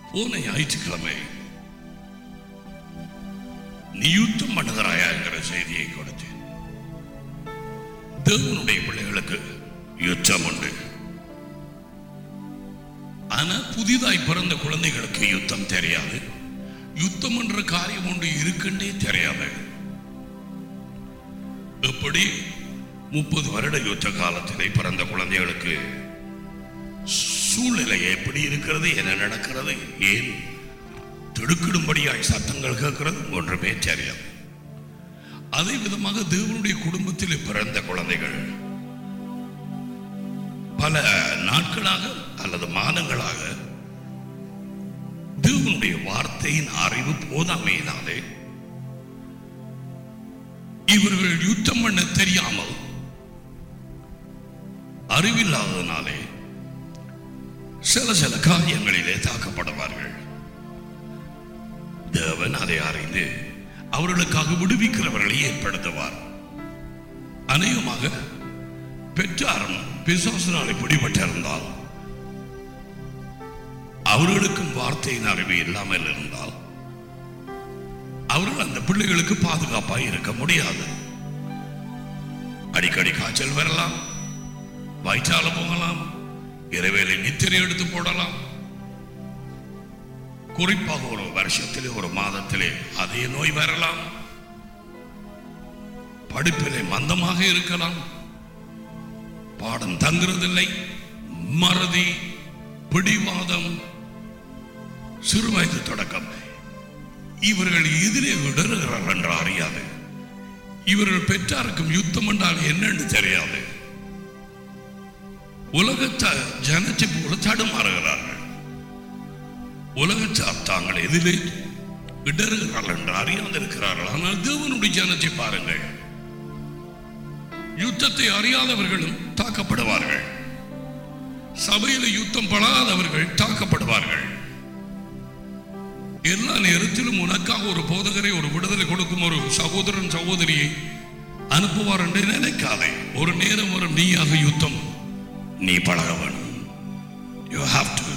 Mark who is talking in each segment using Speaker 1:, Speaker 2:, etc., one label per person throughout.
Speaker 1: போன ஞாயிற்றுக்கிழமை நீ யுத்தம் பண்ணுகிறாயா என்கிற செய்தியை கொடுத்தேன் தேவனுடைய பிள்ளைகளுக்கு யுத்தம் உண்டு ஆனா புதிதாய் பிறந்த குழந்தைகளுக்கு யுத்தம் தெரியாது யுத்தம் என்ற காரியம் ஒன்று இருக்குன்னே தெரியாது எப்படி முப்பது வருட யுத்த காலத்திலே பிறந்த குழந்தைகளுக்கு சூழ்நிலை எப்படி இருக்கிறது என்ன நடக்கிறது ஏன் திடுக்கிடும்படியாய் சத்தங்கள் கேட்கிறது ஒன்றுமே தெரியாது அதே விதமாக தேவனுடைய குடும்பத்தில் பிறந்த குழந்தைகள் பல நாட்களாக அல்லது மாதங்களாக தேவனுடைய வார்த்தையின் அறிவு போதாமையினாலே இவர்கள் யுத்தம் பண்ண தெரியாமல் அறிவில்லாததினாலே சில சில காரியங்களிலே தாக்கப்படுவார்கள் தேவன் அதை அறிந்து அவர்களுக்காக விடுவிக்கிறவர்களை ஏற்படுத்துவார் அநேகமாக பெற்றாரும் பிசாசினாலே பிடிபட்டிருந்தால் அவர்களுக்கும் வார்த்தையின் அறிவு இல்லாமல் இருந்தால் அவர்கள் அந்த பிள்ளைகளுக்கு பாதுகாப்பாக இருக்க முடியாது அடிக்கடி காய்ச்சல் வரலாம் வயிற்றால போகலாம் இரவேலை நித்திரை எடுத்து போடலாம் குறிப்பாக ஒரு வருஷத்திலே ஒரு மாதத்திலே அதே நோய் வரலாம் படிப்பிலே மந்தமாக இருக்கலாம் பாடம் தங்குறதில்லை மறதி பிடிவாதம் சிறு வயது தொடக்கம் இவர்கள் எதிரே விடறுகிறார்கள் என்று அறியாது இவர்கள் பெற்றாருக்கும் யுத்தம் என்றால் என்னன்னு தெரியாது உலகத்தை ஜனத்தை போல தடுமாறுகிறார்கள் உலகத்தார் தாங்கள் எதிலே இடறுகிறார்கள் என்று அறியாதிருக்கிறார்கள் ஆனால் தேவனுடைய ஜனத்தை பாருங்கள் யுத்தத்தை அறியாதவர்களும் தாக்கப்படுவார்கள் சபையில யுத்தம் படாதவர்கள் தாக்கப்படுவார்கள் எல்லா நேரத்திலும் உனக்காக ஒரு போதகரை ஒரு விடுதலை கொடுக்கும் ஒரு சகோதரன் சகோதரியை அனுப்புவார் என்று நினைக்காதே ஒரு நேரம் வரும் நீயாக யுத்தம் நீ பழக வேணும் யூ ஹாவ் டு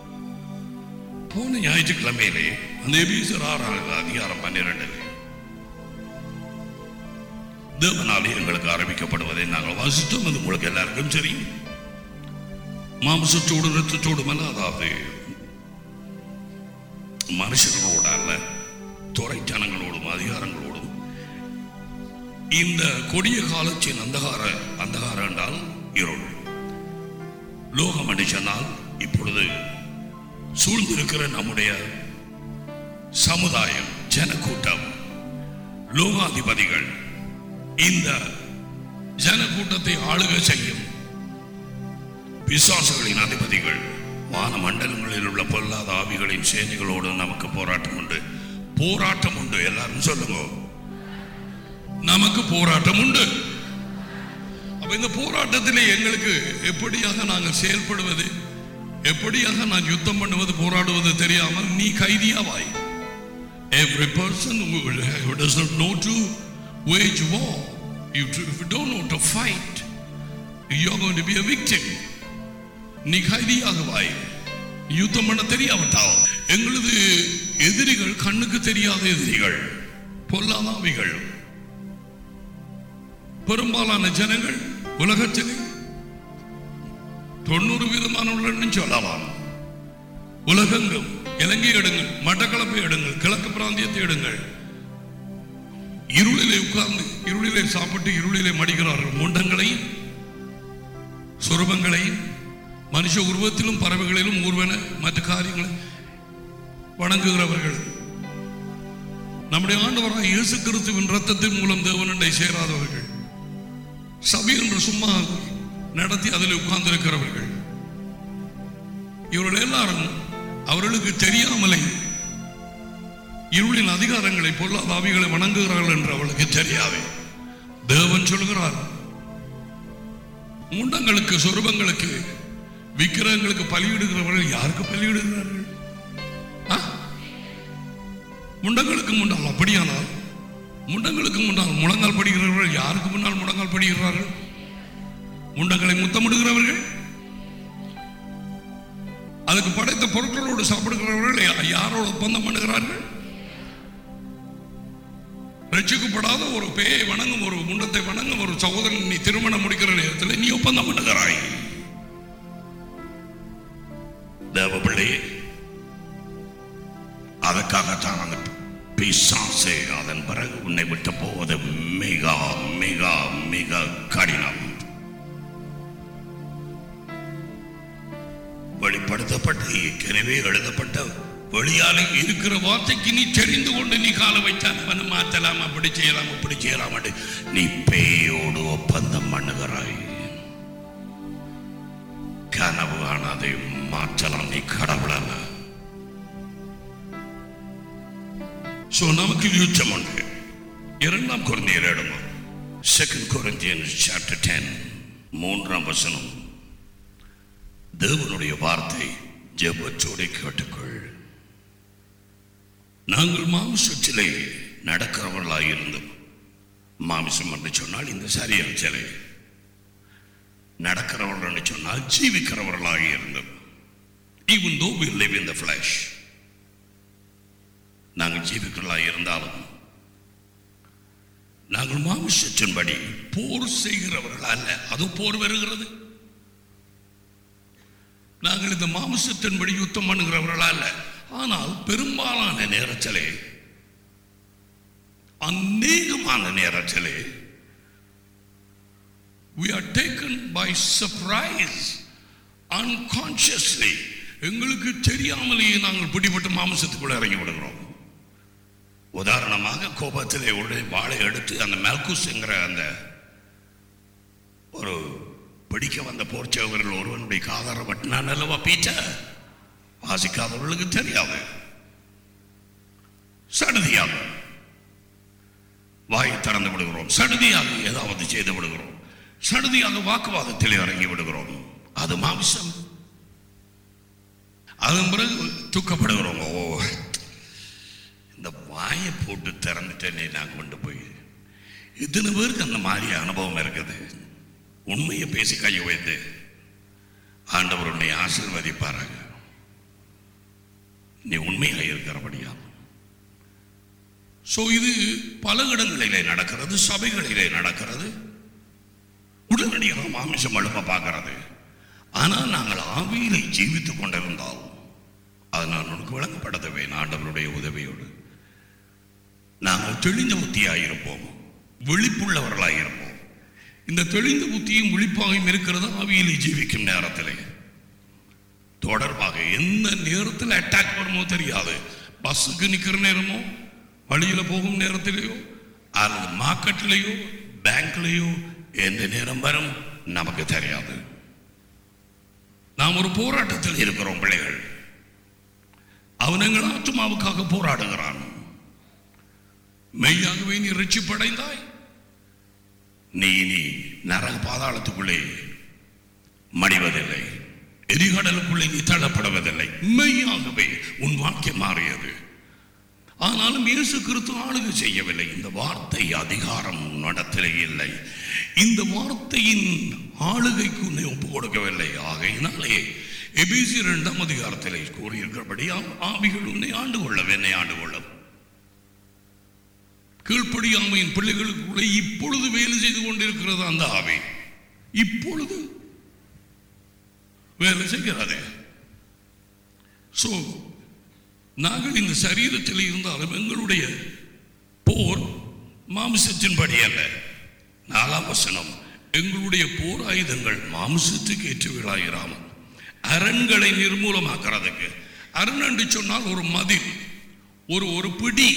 Speaker 1: போன ஞாயிற்றுக்கிழமையிலே அந்த எபீசர் ஆறாவது அதிகாரம் பன்னிரெண்டில் தேவனாலே எங்களுக்கு ஆரம்பிக்கப்படுவதை நாங்கள் வாசித்தோம் அது உங்களுக்கு எல்லாருக்கும் தெரியும் மாம்சத்தோடு ரத்தத்தோடும் அல்ல அதாவது மனுஷர்களோடு அல்ல துறைத்தனங்களோடும் அதிகாரங்களோடும் இந்த கொடிய காலத்தின் அந்தகார அந்தகாரம் என்றால் இருள் லோகம் என்று சொன்னால் இப்பொழுது சூழ்ந்திருக்கிற நம்முடைய சமுதாயம் ஜனக்கூட்டம் லோகாதிபதிகள் இந்த ஜனக்கூட்டத்தை ஆளுக செய்யும் பிசாசுகளின் அதிபதிகள் வான மண்டலங்களில் உள்ள பொல்லாத ஆவிகளின் சேனைகளோடு நமக்கு போராட்டம் உண்டு போராட்டம் உண்டு எல்லாரும் சொல்லுங்க நமக்கு போராட்டம் உண்டு அப்ப இந்த போராட்டத்திலே எங்களுக்கு எப்படியாக நாங்கள் செயல்படுவது எப்படியாக நான் யுத்தம் பண்ணுவது போராடுவது தெரியாமல் நீ கைதியாவாய் Every person who who does not know to wage war, you do- if you don't know to fight, you're going to be a victim. நீ கைதியாகுவாய் யுத்தம் பண்ண தெரியாவிட்டால் எங்களது எதிரிகள் கண்ணுக்கு தெரியாத எதிரிகள் பொல்லாதாவிகள் பெரும்பாலான ஜனங்கள் உலகத்தில் தொண்ணூறு வீதமானவர்கள் சொல்லலாம் உலகெங்கும் இலங்கை எடுங்கள் மட்டக்களப்பை எடுங்கள் கிழக்கு பிராந்தியத்தை எடுங்கள் இருளிலே உட்கார்ந்து இருளிலே சாப்பிட்டு இருளிலே மடிகிறார்கள் முண்டங்களையும் சுரபங்களையும் மனுஷ உருவத்திலும் பறவைகளிலும் ஊர்வன மற்ற காரியங்களை வணங்குகிறவர்கள் நம்முடைய ஆண்டவராக இயேசு கிறிஸ்துவின் ரத்தத்தின் மூலம் தேவனண்டை சேராதவர்கள் சபை என்று சும்மா நடத்தி அதில் உட்கார்ந்திருக்கிறவர்கள் இவர்கள் எல்லாரும் அவர்களுக்கு தெரியாமலே இருளின் அதிகாரங்களை பொல்லாத ஆவிகளை வணங்குகிறார்கள் என்று அவளுக்கு தெரியாது தேவன் சொல்கிறார் முண்டங்களுக்கு சொருபங்களுக்கு விக்கிரகங்களுக்கு பலியிடுகிறவர்கள் யாருக்கு பலியிடுகிறார்கள் ஆ? முண்டங்களுக்கு முன்னால் அப்படியானால் முண்டங்களுக்கு முன்னால் முழங்கால் படுகிறவர்கள் யாருக்கு முன்னால் முழங்கால் படுகிறார்கள் முண்டங்களை முத்தமிடுகிறவர்கள் அதுக்கு படைத்த பொருட்களோடு சாப்பிடுகிறவர்கள் யா- யாரோடு ஒப்பந்தம் பண்ணுகிறார்கள் ரட்சிக்கப்படாத ஒரு பேயை வணங்கும் ஒரு முண்டத்தை வணங்கும் ஒரு சகோதரன் நீ திருமணம் முடிக்கிற நேரத்தில் நீ ஒப்பந்தம் பண்ணுகிறாய் தேவ பிள்ளையே அதற்காகத்தான் அந்த பிசாசே அதன் பிறகு உன்னை விட்டு போவது மிக மிக மிக கடினம் வெளிப்படுத்தப்பட்ட ஏற்கனவே எழுதப்பட்ட வெளியாலே இருக்கிற வார்த்தைக்கு நீ தெரிந்து கொண்டு நீ கால வைத்தால் அவனை மாற்றலாம் அப்படி செய்யலாம் அப்படி செய்யலாம் என்று நீ பேயோடு ஒப்பந்தம் பண்ணுகிறாய் கனவு காணாதை மாற்றலாம் நீ கடவுள் அல்ல சோ நமக்கு யுத்தம் உண்டு இரண்டாம் குழந்தையர் இடமா செகண்ட் கொரிந்தியன்ஸ் சாப்டர் டென் மூன்றாம் வசனம் தேவனுடைய வார்த்தை ஜெபத்தோடு கேட்டுக்கொள் நாங்கள் மாமிசத்திலே நடக்கிறவர்களாக இருந்தோம் மாமிசம் என்று சொன்னால் இந்த சரியல் சிலை நடக்கிறவர்கள் என்று சொன்னால் ஜீவிக்கிறவர்களாக இருந்தோம் even though we live in the flesh நாங்கள் ஜீவிக்கிறவர்களாக இருந்தாலும் நாங்கள் மாமிசத்தின்படி போர் செய்கிறவர்கள் அல்ல அது போர் வருகிறது நாங்கள் இந்த மாமிசத்தின்படி யுத்தம் பண்ணுகிறவர்கள் அல்ல ஆனால் பெரும்பாலான நேரத்திலே அநேகமான நேரத்திலே we are taken by surprise unconsciously எங்களுக்கு தெரியாமலேயே நாங்கள் பிடிபட்டு மாமிசத்துக்குள்ள இறங்கி விடுகிறோம் உதாரணமாக கோபத்திலே உடனே வாளை எடுத்து அந்த மெல்குஸ்ங்கிற அந்த ஒரு பிடிக்க வந்த போர்ச்சவர்கள் ஒருவனுடைய காதார வட்டினான் அல்லவா பீச்ச வாசிக்காதவர்களுக்கு தெரியாது சடுதியாக வாயை திறந்து விடுகிறோம் சடுதியாக ஏதாவது செய்து விடுகிறோம் சடுதியாக வாக்குவாதத்தில் இறங்கி விடுகிறோம் அது மாமிசம் அதன் பிறகு தூக்கப்படுகிறோம் ஓ இந்த வாயை போட்டு திறந்துட்டேனே நான் கொண்டு போய் இத்தனை பேருக்கு அந்த மாதிரி அனுபவம் இருக்குது உண்மையை பேசி கை வைத்து ஆண்டவர் உன்னை ஆசீர்வதிப்பாராக நீ உண்மையாக இருக்கிறபடியா சோ இது பல இடங்களிலே நடக்கிறது சபைகளிலே நடக்கிறது உடனடியாக மாமிசம் எழுப்ப பார்க்கிறது ஆனால் நாங்கள் ஆவியிலே ஜீவித்துக் கொண்டிருந்தால் அது நான் உனக்கு விளங்கப்படுத்தவே ஆண்டவருடைய உதவியோடு நாங்கள் தெளிந்த புத்தியாயிருப்போம் விழிப்புள்ளவர்களாயிருப்போம் இந்த தெளிந்த புத்தியும் விழிப்பாகவும் இருக்கிறது ஆவியிலே ஜீவிக்கும் நேரத்திலே தொடர்பாக எந்த நேரத்தில் அட்டாக் வருமோ தெரியாது பஸ்ஸுக்கு நிற்கிற நேரமோ வழியில போகும் நேரத்திலேயோ அல்லது மார்க்கெட்லேயோ பேங்க்லேயோ எந்த நேரம் வரும் நமக்கு தெரியாது நாம் ஒரு போராட்டத்தில் இருக்கிறோம் பிள்ளைகள் அவன் எங்கள் ஆத்மாவுக்காக போராடுகிறான் மெய்யாகவே நீ ரட்சிப்படைந்தாய் நீ நீ நரக பாதாளத்துக்குள்ளே மடிவதில்லை எரிகடலுக்குள்ளே நீ தள்ளப்படுவதில்லை மெய்யாகவே உன் வாழ்க்கை மாறியது ஆனாலும் இயேசு கிறிஸ்து ஆளுகை செய்யவில்லை இந்த வார்த்தை அதிகாரம் நடத்திலே இல்லை இந்த வார்த்தையின் ஆளுகைக்கு உன்னை ஒப்பு கொடுக்கவில்லை ஆகையினாலே எபிசி இரண்டாம் அதிகாரத்திலே கூறியிருக்கிறபடி ஆ- ஆவிகள் உன்னை ஆண்டு கொள்ளும் என்னை ஆண்டு கொள்ளும் கீழ்ப்படியாமையின் பிள்ளைகளுக்குள்ளே இப்பொழுது வேலை செய்து கொண்டிருக்கிறது அந்த ஆவி இப்பொழுது வேலை செய்கிறது சோ நாங்கள் இந்த சரீரத்தில் இருந்தாலும் எங்களுடைய போர் மாமிசத்தின்படி அல்ல நாலாம் வசனம் எங்களுடைய போர் ஆயுதங்கள் மாமிசத்துக்கு ஏற்றவர்களாயிராமல் அரண்களை நிர்மூலமாக்குறதுக்கு அரண் என்று சொன்னால் ஒரு மதில் ஒரு ஒரு பிடி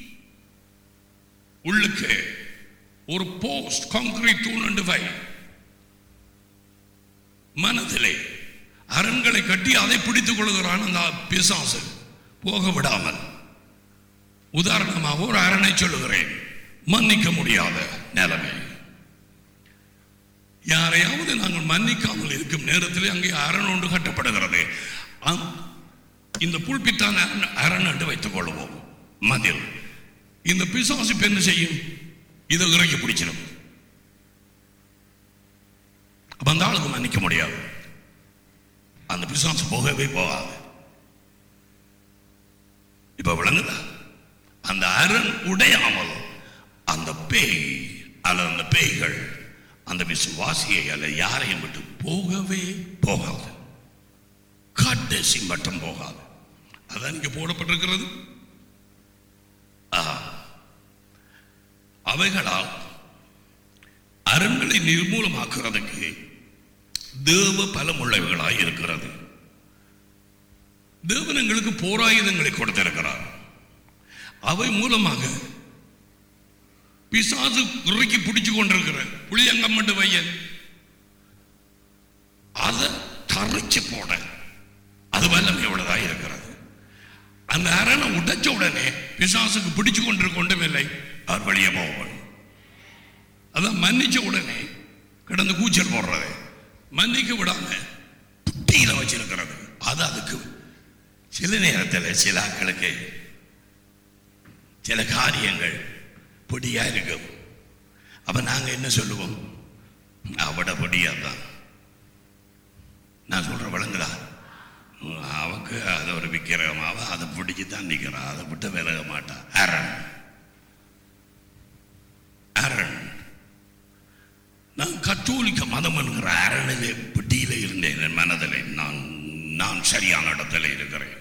Speaker 1: உள்ளுக்கு ஒரு போஸ்ட் கான்கிரீட் தூண் என்று வை மனதிலே அரண்களை கட்டி அதை பிடித்துக் கொள்கிறான் அந்த பிசாசு போக விடாமல் உதாரணமாக ஒரு அரணை சொல்லுகிறேன் மன்னிக்க முடியாத நிலைமை யாரையாவது நாங்கள் மன்னிக்காமல் இருக்கும் நேரத்தில் அங்கே அரண் ஒன்று கட்டப்படுகிறது அம்- இந்த புல்பித்தான அரண் அரண் என்று வைத்துக் கொள்வோம் மதில் இந்த பிசாசு இப்ப என்ன செய்யும் இதை இறக்கி பிடிச்சிடும் அப்ப அந்த ஆளுக்கு மன்னிக்க முடியாது அந்த பிசாசு போகவே போகாது இப்ப விளங்குதா அந்த அரண் உடையாமல் அந்த பேய் அல்லது அந்த பேய்கள் அந்த விசுவாசியை அல்ல யாரையும் விட்டு போகவே போகாது கடைசி மட்டும் போகாது அதான் இங்க போடப்பட்டிருக்கிறது ஆ. அவைகளால் அரண்களை நிர்மூலமாக்குறதுக்கு தேவ பலமுள்ளவைகளாய் இருக்கிறது தேவன் எங்களுக்கு போராயுதங்களை கொடுத்திருக்கிறார் அவை மூலமாக பிசாசு இறுக்கி பிடிச்சு கொண்டிருக்கிற புளியங்கம்மட்டு வையன் அதை தரைச்சு போட அது வல்லமை உள்ளதாக இருக்கிறது அந்த அரணை உடைச்ச உடனே பிசாசுக்கு பிடிச்சு கொண்டிருக்க ஒன்றுமில்லை அவர் வெளியே போகணும் அதான் மன்னிச்ச உடனே கிடந்து கூச்சல் போடுறது மன்னிக்க விடாம புட்டியில வச்சிருக்கிறது அது அதுக்கு சில நேரத்தில் சில ஆட்களுக்கு சில காரியங்கள் பொடியா இருக்கும் அப்ப நாங்க என்ன சொல்லுவோம் அவட பொடியா தான் நான் சொல்ற விளங்குதா அவக்கு அதை ஒரு விக்கிரகம் அவ அதை பிடிச்சு தான் நிற்கிறான் அதை விட்டு விலக மாட்டான் அரண் அரண் நான் கத்தோலிக்க மதம் என்கிற அரணிலே பிடியில இருந்தேன் என் மனதில் நான் நான் சரியான இடத்துல இருக்கிறேன்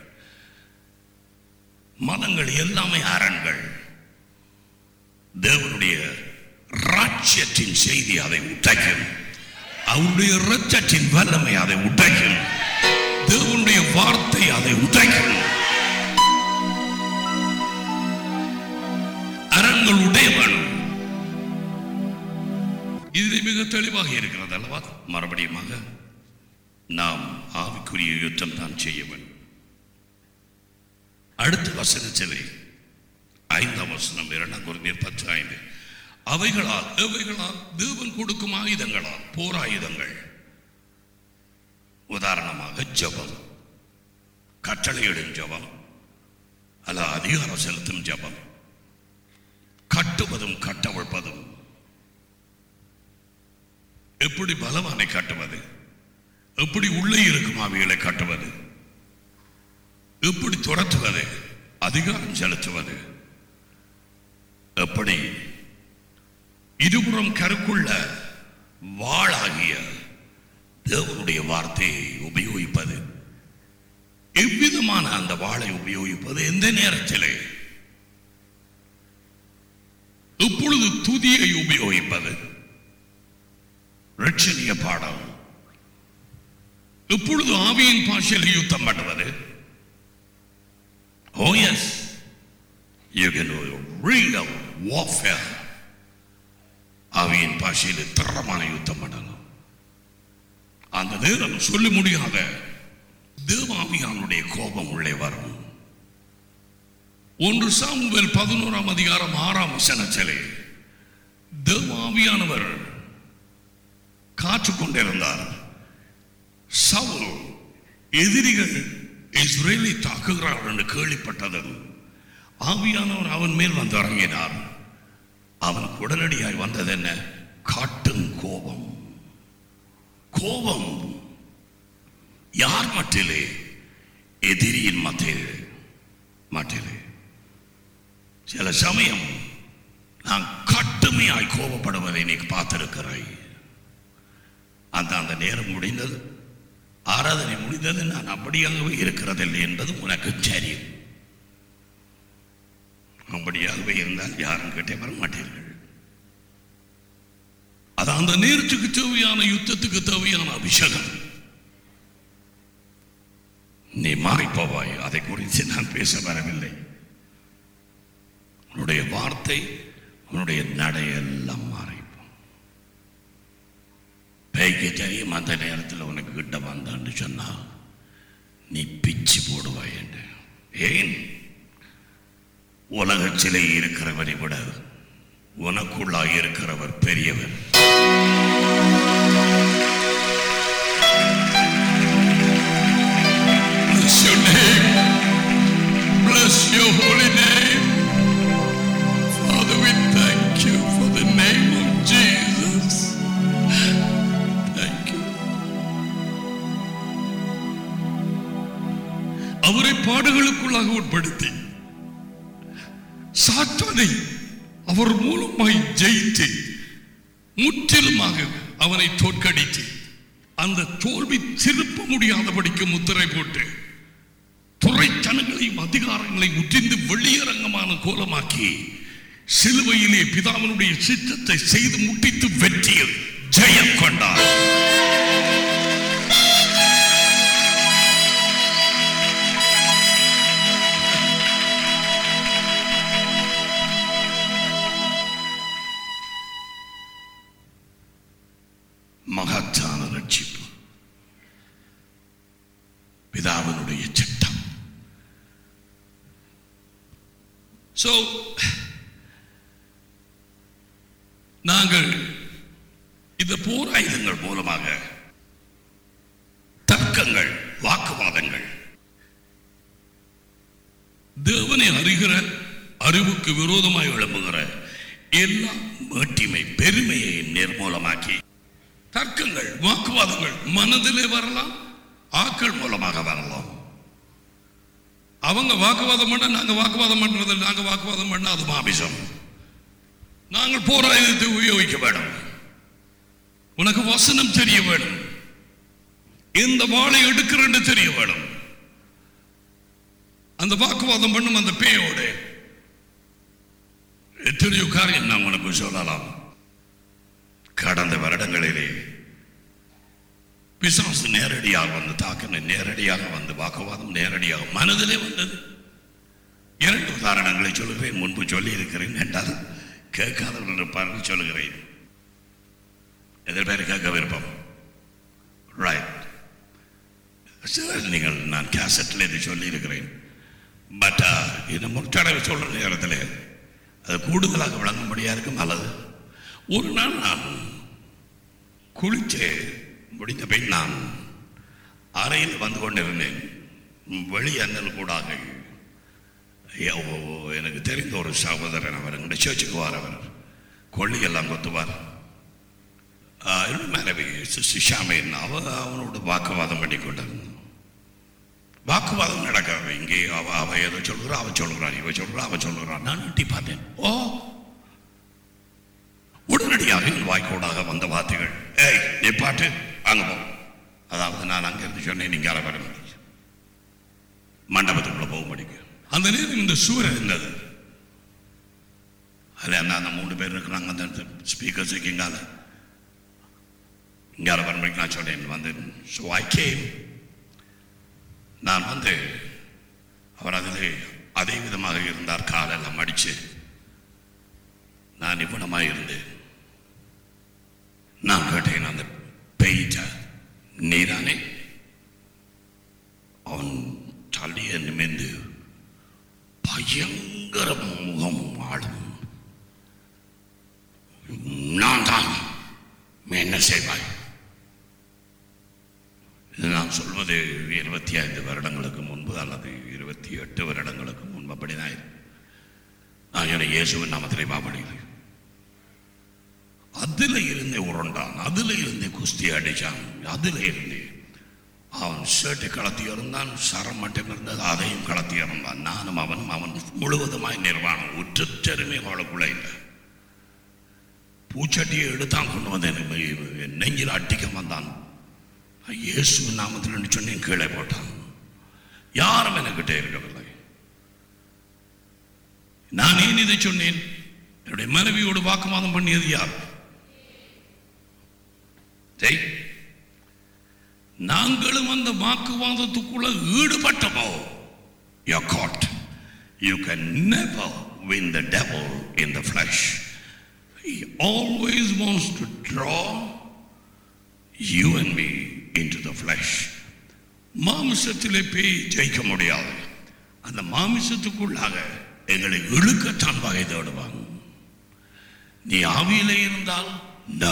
Speaker 1: மதங்கள் எல்லாமே அரண்கள் தேவனுடைய ராட்சியத்தின் செய்தி அதை உடைக்கும் அவருடைய இரத்தத்தின் வல்லமை அதை உடைக்கும் தேவனுடைய வார்த்தை அதை உடைக்கும் அரண்கள் உடையவன் இதில் மிக தெளிவாக இருக்கிறது அல்லவா மறுபடியுமாக நாம் ஆவிக்குரிய யுத்தம் தான் செய்ய வேண்டும் அடுத்த வசனத்திலே ஐந்தாம் வசனம் இரண்டாம் குருந்தியர் பத்து ஐந்து அவைகளால் எவைகளால் தேவன் கொடுக்கும் ஆயுதங்களால் போர் ஆயுதங்கள் உதாரணமாக ஜபம் கட்டளையிடும் ஜபம் அல்ல அதிகாரம் செலுத்தும் ஜபம் கட்டுவதும் கட்டவிழ்ப்பதும் எப்படி பலவானை கட்டுவது எப்படி உள்ளே இருக்கும் ஆவிகளை கட்டுவது எப்படி துரத்துவது அதிகாரம் செலுத்துவது எப்படி இருபுறம் கருக்குள்ள வாளாகிய தேவனுடைய வார்த்தையை உபயோகிப்பது எவ்விதமான அந்த வாளை உபயோகிப்பது எந்த நேரத்திலே எப்பொழுது துதியை உபயோகிப்பது ரட்சணிய பாடம் எப்பொழுது ஆவியின் பாஷையில் யுத்தம் பண்ணுவது Oh yes, you can read of warfare. ஆவியின் பாஷையில் திறமான யுத்தம் பண்ணணும் அந்த நேரம் சொல்லி முடியாத தேவாவியானுடைய கோபம் உள்ளே வரும் ஒன்று சாமுவேல் பதினோராம் அதிகாரம் ஆறாம் வசனத்திலே தேவாவியானவர் காற்று கொண்டிருந்தார் சவுல் எதிரிகள் இஸ்ரேலை தாக்குகிறார்கள் என்று கேள்விப்பட்டதும் ஆவியானவர் அவன் மேல் வந்து இறங்கினார் அவனுக்கு உடனடியாய் வந்தது என்ன காட்டும் கோபம் கோபம் யார் மட்டிலே எதிரியின் மத்தியிலே மட்டிலே சில சமயம் நான் கட்டுமையாய் கோபப்படுவதை நீ பார்த்திருக்கிறாய் அந்த அந்த நேரம் முடிந்தது ஆராதனை முடிந்தது நான் அப்படியாகவே இருக்கிறதில்லை என்பது உனக்கு தெரியும் அப்படியாகவே இருந்தால் யாரும் கிட்டே வர மாட்டீர்கள் அது அந்த நேரத்துக்கு தேவையான யுத்தத்துக்கு தேவையான அபிஷேகம் நீ மாறிப்போவாய் அதை குறித்து நான் பேச வரவில்லை உன்னுடைய வார்த்தை உன்னுடைய நடையெல்லாம் மாறிப்போம் பேய்க்கு தெரியும் அந்த நேரத்தில் உனக்கு கிட்ட வந்தான்னு சொன்னா நீ பிச்சு போடுவாய் என்று ஏன் உலகத்திலே இருக்கிறவரை விட உனக்குள்ளாய் இருக்கிறவர் பெரியவர் Bless your name. Bless your holy name. Father, we thank you for the name of Jesus. Thank you. அவரை பாடுகளுக்குள்ளாக உட்படுத்தி சாத்தானை அவர் மூலமாய் ஜெயித்து முற்றிலுமாக அவனை தோற்கடித்து அந்த தோல்வி திருப்ப முடியாதபடிக்கு முத்திரை போட்டு துறைத்தனங்களையும் அதிகாரங்களையும் முற்றிந்து வெளியரங்கமான கோலமாக்கி சிலுவையிலே பிதாவினுடைய சித்தத்தை செய்து முட்டித்து வெற்றியில் ஜெயம் கொண்டார் மகத்தான ரட்சிப்பு பிதாவினுடைய சட்டம் சோ நாங்கள் இந்த போர் ஆயுதங்கள் மூலமாக தர்க்கங்கள் வாக்குவாதங்கள் தேவனை அறிகிற அறிவுக்கு விரோதமாய் எழும்புகிற எல்லா மேட்டிமை பெருமையை நிர்மூலமாக்கி தர்க்கங்கள் வாக்குவாதங்கள் மனதிலே வரலாம் ஆக்கள் மூலமாக வரலாம் அவங்க வாக்குவாதம் பண்ண நாங்க வாக்குவாதம் பண்றது நாங்க வாக்குவாதம் பண்ண அது மாமிசம் நாங்கள் போராயுதத்தை உபயோகிக்க வேண்டும் உனக்கு வசனம் தெரிய வேண்டும் இந்த வாளை எடுக்கிறேன்னு தெரிய வேணும் அந்த வாக்குவாதம் பண்ணும் அந்த பேயோடு எத்தனையோ காரியம் நான் உனக்கு சொல்லலாம் கடந்த வருடங்களிலே பிசாசு நேரடியாக வந்து தாக்கின நேரடியாக வந்து வாக்குவாதம் நேரடியாக மனதிலே வந்தது இரண்டு உதாரணங்களை சொல்லுகிறேன் முன்பு சொல்லி இருக்கிறேன் என்றால் கேட்காதவர்கள் இருப்பார்கள் சொல்லுகிறேன் எதிர் பேர் கேட்க விருப்பம் ரைட் சிலர் நீங்கள் நான் கேசட்டில் இது சொல்லி இருக்கிறேன் பட் இந்த முற்சடவை சொல்ற நேரத்தில் அது கூடுதலாக விளங்கும்படியா இருக்கும் அல்லது ஒரு நாள் நான் குளிச்சு முடிந்த பின் நான் அறையில் வந்து கொண்டிருந்தேன் வெளி அண்ணல் கூடாக ஐயா, ஓ, ஓ, எனக்கு தெரிந்த ஒரு சகோதரன் அவர் எங்களுடைய சர்ச்சுக்கு வாரவர் கொள்ளியெல்லாம் கொத்துவார் ஆ, என்னோட மனைவி சிஷாமேன் அவ அவனோட வாக்குவாதம் பண்ணி கொண்டிருந்தான் வாக்குவாதம் நடக்காது இங்கே அவ அவ ஏதோ சொல்கிறா அவ சொல்கிறான் இவ சொல்கிறா அவ சொல்கிறான் நான் எட்டி பார்த்தேன் ஓ உடனடியாக என் வாய்க்கூடாக வந்த வார்த்தைகள் ஏய் நீ பாட்டு அங்க போ அதாவது நான் அங்கிருந்து சொன்னேன் நீங்க அரை வர மண்டபத்துக்குள்ள போக முடியும் அந்த நேரம் இந்த சூரியன் இருந்தது அதில் அந்த அந்த மூணு பேர் இருக்கிறாங்க அந்த ஸ்பீக்கர்ஸ் இங்கால இங்கால வர நான் சொன்னேன் வந்து ஸோ ஐ கேம் நான் வந்து அவர் அதில் அதே விதமாக இருந்தார் காலெல்லாம் மடிச்சு நான் இவ்வளமாக இருந்தேன் நான் கேட்டேன் அந்த பெய்த நீதானே அவன் தலையை நிமிர்ந்து பயங்கர முகம் ஆடும் நான் தான் என்ன செய்வாய் இது நான் சொல்வது இருபத்தி ஐந்து வருடங்களுக்கு முன்பு அல்லது இருபத்தி எட்டு வருடங்களுக்கு முன்பு அப்படிதான் இருக்கு. நான் என இயேசுவின் நாமத்திலே பாபடிக்கிறேன் அதுல இருந்தே உருண்டான் அதுல இருந்தே குஸ்தி அடிச்சான் அதுல இருந்தே அவன் ஷர்ட்டை கலத்தி இருந்தான் சரம் மட்டும் இருந்தது அதையும் கலத்தி இருந்தான் நானும் அவனும் அவன் முழுவதுமாய் நிர்வாணம் உற்றச்சருமே அவளுக்குள்ள இல்லை பூச்சட்டியை எடுத்தான் கொண்டு வந்து எனக்கு என் நெஞ்சில் அட்டிக்க வந்தான் இயேசு நாமத்தில் சொன்னேன் கீழே போட்டான் யாரும் எனக்கிட்டே இருக்கவில்லை நான் ஏன் இதை சொன்னேன் என்னுடைய மனைவியோடு வாக்குவாதம் பண்ணியது யார் ஜெய் நாங்களும் அந்த வாக்குவாதத்துக்குள்ள ஈடுபட்டமோ you're caught you can never win the devil in the flesh he always wants to draw you and me into the flesh மாமிசத்திலே பேய் ஜெயிக்க முடியாது அந்த மாமிசத்துக்குள்ளாக எங்களை இழுக்கத்தான் வகை தேடுவான் நீ ஆவியிலே இருந்தால் நோ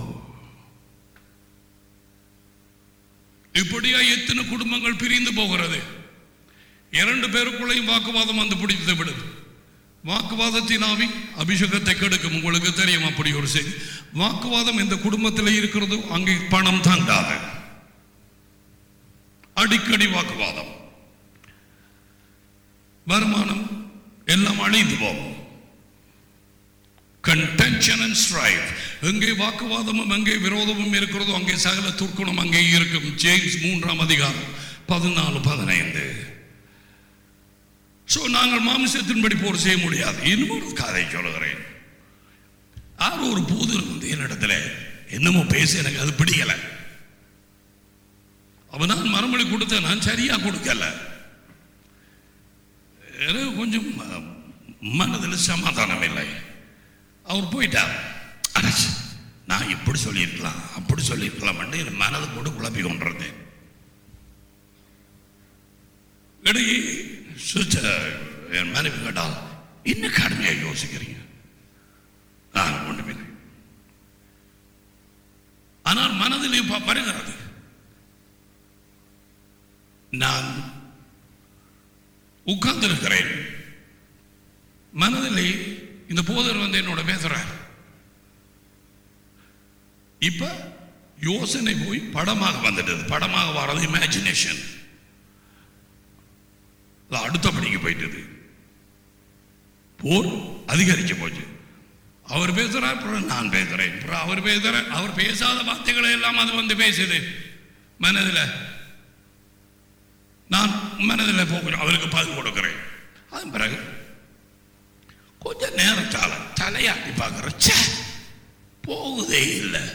Speaker 1: இப்படியா எத்தனை குடும்பங்கள் பிரிந்து போகிறது இரண்டு பேருக்குள்ளேயும் வாக்குவாதம் வந்து பிடித்து விடுது வாக்குவாதத்தின் ஆவி அபிஷேகத்தை கெடுக்கும் உங்களுக்கு தெரியும் அப்படி ஒரு செய்தி வாக்குவாதம் எந்த குடும்பத்தில் இருக்கிறதோ அங்கே பணம் தாங்காது அடிக்கடி வாக்குவாதம் வருமானம் எல்லாம் அழிந்து போகும் contention and strife எங்கே வாக்குவாதமும் எங்கே விரோதமும் இருக்கிறதோ அங்கே சகல துர்க்குணம் அங்கே இருக்கும் ஜேம்ஸ் மூன்றாம் அதிகாரம் பதினாலு பதினைந்து சோ நாங்கள் மாமிசத்தின்படி போர் செய்ய முடியாது இன்னும் ஒரு கதை சொல்லுகிறேன் யாரோ ஒரு பூதர் வந்து என்னிடத்துல என்னமோ பேச எனக்கு அது பிடிக்கல அவன் நான் மறுமொழி கொடுத்த நான் சரியா கொடுக்கல எனக்கு கொஞ்சம் அஹ், மனதில் சமாதானம் இல்லை அவர் போயிட்டார் அடச்சு நான் இப்படி சொல்லியிருக்கலாம் அப்படி சொல்லியிருக்கலாம் என் மனதை போட்டு குழப்பி கொண்டிருந்தேன் இடையே சுச்ச என் மனைவி கேட்டால் இன்னும் கடுமையாக யோசிக்கிறீங்க நான் ஒன்றுமில்லை ஆனால் மனதிலே ப- வருகிறது நான் உட்கார்ந்திருக்கிறேன் மனதிலே இந்த போதர் வந்து என்னோட பேசுறார் இப்ப யோசனை போய் படமாக வந்துட்டது படமாக வர்றது இமேஜினேஷன் அடுத்தபடிக்கு போயிட்டது போர் அதிகரிச்சு போச்சு அவர் பேசுறார் அப்புறம் நான் பேசுறேன் அப்புறம் அவர் பேசுறார் அவர் பேசாத வார்த்தைகளை எல்லாம் அது வந்து பேசுது மனதில் நான் மனதில் போகிறேன் அவருக்கு பதில் கொடுக்கிறேன் அதன் பிறகு கொஞ்ச நேரத்தால தலையாட்டி பார்க்கிற ச்சே போகுதே இல்லை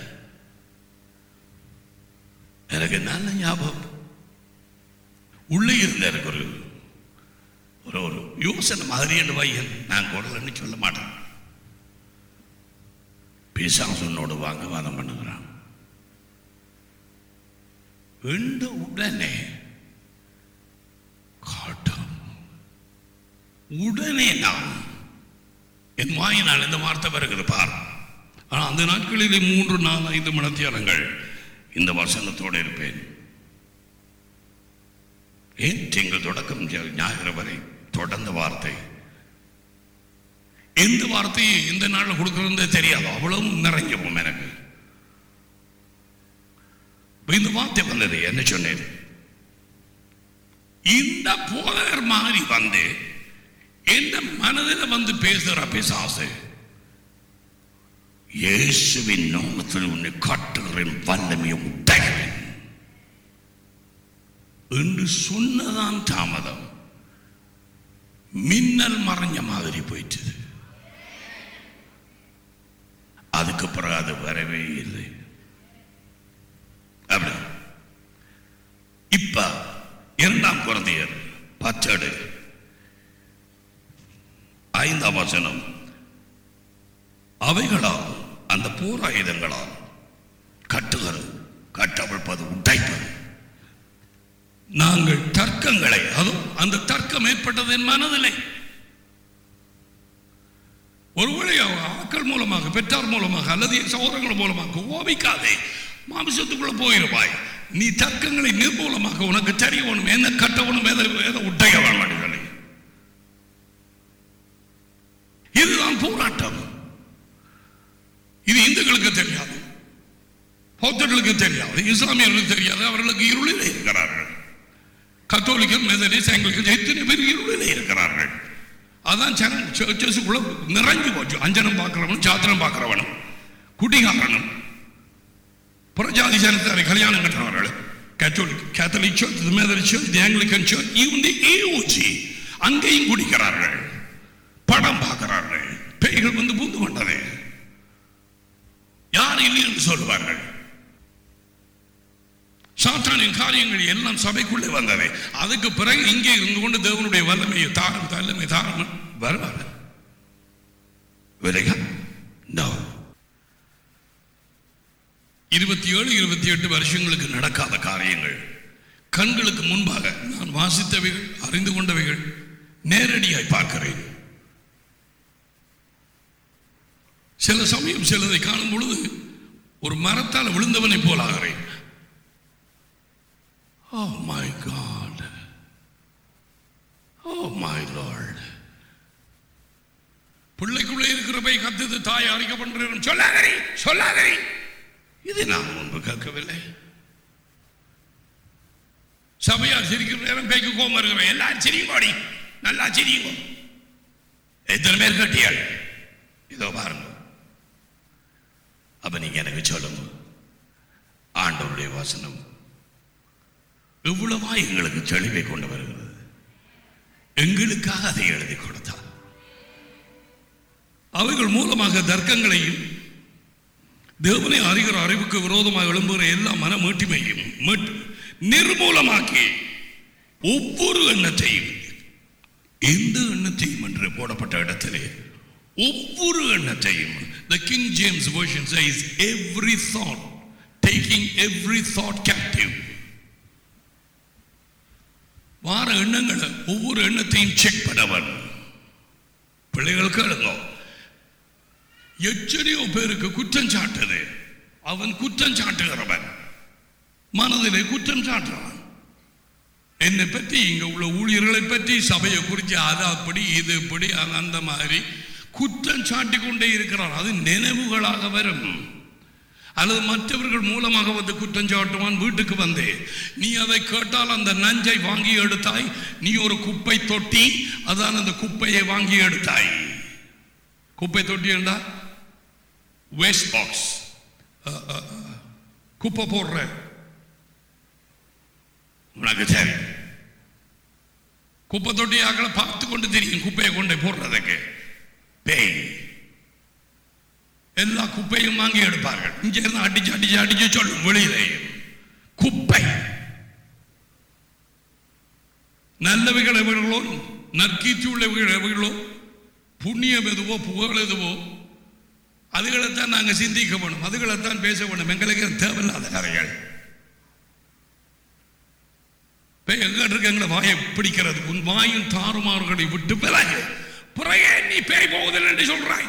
Speaker 1: எனக்கு நல்ல ஞாபகம் உள்ளே இருந்த எனக்கு ஒரு ஒரு ஒரு யோசனை மாதிரி என்று வையன் நான் குரலன்னு சொல்ல மாட்டேன் பிசாசனோடு வாக்குவாதம் பண்ணுகிறான் எந்த உடனே காட்டம் உடனே நான் என் வாயினால் இந்த வார்த்தை வருகிறது பார் ஆனால் அந்த நாட்களிலே மூன்று நாலு ஐந்து மணத்தியாலங்கள் இந்த வசனத்தோடு இருப்பேன் ஏன் திங்கள் தொடக்கம் ஜ- ஞாயிறு வரை தொடர்ந்த வார்த்தை எந்த வார்த்தையை எந்த நாளில் கொடுக்கறது தெரியாது அவ்வளவும் நிறைஞ்சவும் எனக்கு இப்ப இந்த வார்த்தை வந்தது என்ன சொன்னேன் இந்த போதகர் மாதிரி வந்து எந்த மனதில் வந்து பேசுகிற பிசாசு இயேசுவின் நாமத்தில் உன்னை காட்டுகிறேன் வல்லமையும் உடைகிறேன் என்று சொன்னதான் தாமதம் மின்னல் மறைஞ்ச மாதிரி போயிட்டது அதுக்கு பிறகு அது வரவே இல்லை அப்படி இப்ப இரண்டாம் குழந்தையர் பச்சடு ஐந்தாம் வசனம் அவைகளால் அந்த போர் ஆயுதங்களால் கட்டுகிறது கட்டவிழ்ப்பது உடைப்பது நாங்கள் தர்க்கங்களை அதுவும் அந்த தர்க்கம் ஏற்பட்டது என் மனதிலே ஒருவேளை ஆக்கள் மூலமாக பெற்றார் மூலமாக அல்லது என் சகோதரங்கள் மூலமாக கோபிக்காதே மாமிசத்துக்குள்ள போயிருப்பாய் நீ தர்க்கங்களை நிர்மூலமாக உனக்கு தெரியவனும் என்ன கட்டவனும் எதை எதை உடைய வேண்டாம் இதுதான் போராட்டம் இது இந்துக்களுக்கு தெரியாது பௌத்தர்களுக்கு தெரியாது இஸ்லாமியர்களுக்கு தெரியாது அவர்களுக்கு இருளிலே இருக்கிறார்கள் கத்தோலிக்கர் மெதடிஸ் ஆங்கிலிக்கன் எத்தனை பேர் இருளிலே இருக்கிறார்கள் அதான் ஜனம் சர்ச்சஸுக்குள்ள நிறைஞ்சு போச்சு அஞ்சனம் பார்க்கிறவனும் சாத்திரம் பார்க்கிறவனும் குடிகாரனும் புறஜாதி ஜனத்தாரை கல்யாணம் கட்டுறவர்கள் Catholic Catholic church Methodist church Anglican church இவன் ஏஓஜி அங்கேயும் குடிக்கிறார்கள் படம் பார்க்கிறார்கள் பேய்கள் வந்து பூந்து கொண்டது யார் இல்லை என்று சொல்வார்கள் சாத்தானின் காரியங்கள் எல்லாம் சபைக்குள்ளே வந்தது அதுக்கு பிறகு இங்கே இருந்து கொண்டு தேவனுடைய வல்லமையை தாரம் தல்லமை தாரம் வருவாங்க விரைகா நோ இருபத்தி ஏழு இருபத்தி எட்டு வருஷங்களுக்கு நடக்காத காரியங்கள் கண்களுக்கு முன்பாக நான் வாசித்தவைகள் அறிந்து கொண்டவைகள் நேரடியாய் பார்க்கிறேன் சில சமயம் சிலதை காணும் பொழுது ஒரு மரத்தால் விழுந்தவனை போல் ஆகிறேன் Oh my God. Oh my Lord. பிள்ளைக்குள்ளே இருக்கிறபை கத்துது தாய் அறிக்கை பண்றேன் சொல்லாதரி சொல்லாதரி இது நான் முன்பு கேட்கவில்லை சபையார் சிரிக்கிற நேரம் பேய்க்கு கோபம் இருக்கிறேன் எல்லாரும் சிரியும் பாடி நல்லா சிரிங்க எத்தனை பேர் கட்டியாள் இதோ பாருங்க அப்ப நீங்க எனக்கு சொல்லுங்க ஆண்டவருடைய வசனம் எவ்வளவா எங்களுக்கு தெளிவை கொண்டு வருகிறது எங்களுக்காக அதை எழுதி கொடுத்தார் அவைகள் மூலமாக தர்க்கங்களையும் தேவனை அறிகிற அறிவுக்கு விரோதமாக எழும்புகிற எல்லா மன மீட்டிமையும் மீட்- நிர்மூலமாக்கி ஒவ்வொரு எண்ணத்தையும் எந்த எண்ணத்தையும் என்று போடப்பட்ட இடத்திலே ஒவ்வொரு எண்ணத்தையும் the king james version says every thought taking every thought captive வார எண்ணங்களை ஒவ்வொரு எண்ணத்தையும் செக் பண்ணவன் பிள்ளைகள் கேளுங்க எத்தனையோ பேருக்கு குற்றம் சாட்டுது அவன் குற்றம் சாட்டுகிறவன் மனதிலே குற்றம் சாட்டுறான் என்னை பற்றி இங்க உள்ள ஊழியர்களை பற்றி சபையை குறித்து அது அப்படி இது இப்படி அது அந்த மாதிரி குற்றம் சாட்டி கொண்டே இருக்கிறான் அது நினைவுகளாக வரும் அல்லது மற்றவர்கள் மூலமாக வந்து குற்றம் சாட்டுவான் வீட்டுக்கு வந்து நீ அதை கேட்டால் அந்த நஞ்சை வாங்கி எடுத்தாய் நீ ஒரு குப்பை தொட்டி அதான் அந்த குப்பையை வாங்கி எடுத்தாய் குப்பை தொட்டி என்றா வேஸ்ட் பாக்ஸ் குப்பை போடுற உனக்கு சரி குப்பை தொட்டி ஆக்களை பார்த்து கொண்டு தெரியும் குப்பையை கொண்டு போடுறதுக்கு பேய் எல்லா குப்பையும் வாங்கி எடுப்பார்கள் இங்க இருந்து அடிச்சு அடிச்சு அடிச்சு சொல்லும் வெளியிலே குப்பை நல்லவைகள் எவைகளோ நற்கீச்சு உள்ளவைகள் எவைகளோ புண்ணியம் எதுவோ புகழ் எதுவோ அதுகளைத்தான் நாங்கள் சிந்திக்க வேணும் அதுகளைத்தான் பேச வேணும் எங்களுக்கு அது தேவையில்லாத கதைகள் பேய் எங்க இருக்கு எங்களை வாயை பிடிக்கிறது உன் வாயின் தாறுமாறுகளை விட்டு பிறகு பிறகு நீ பேய் போவதில்லை என்று சொல்றாய்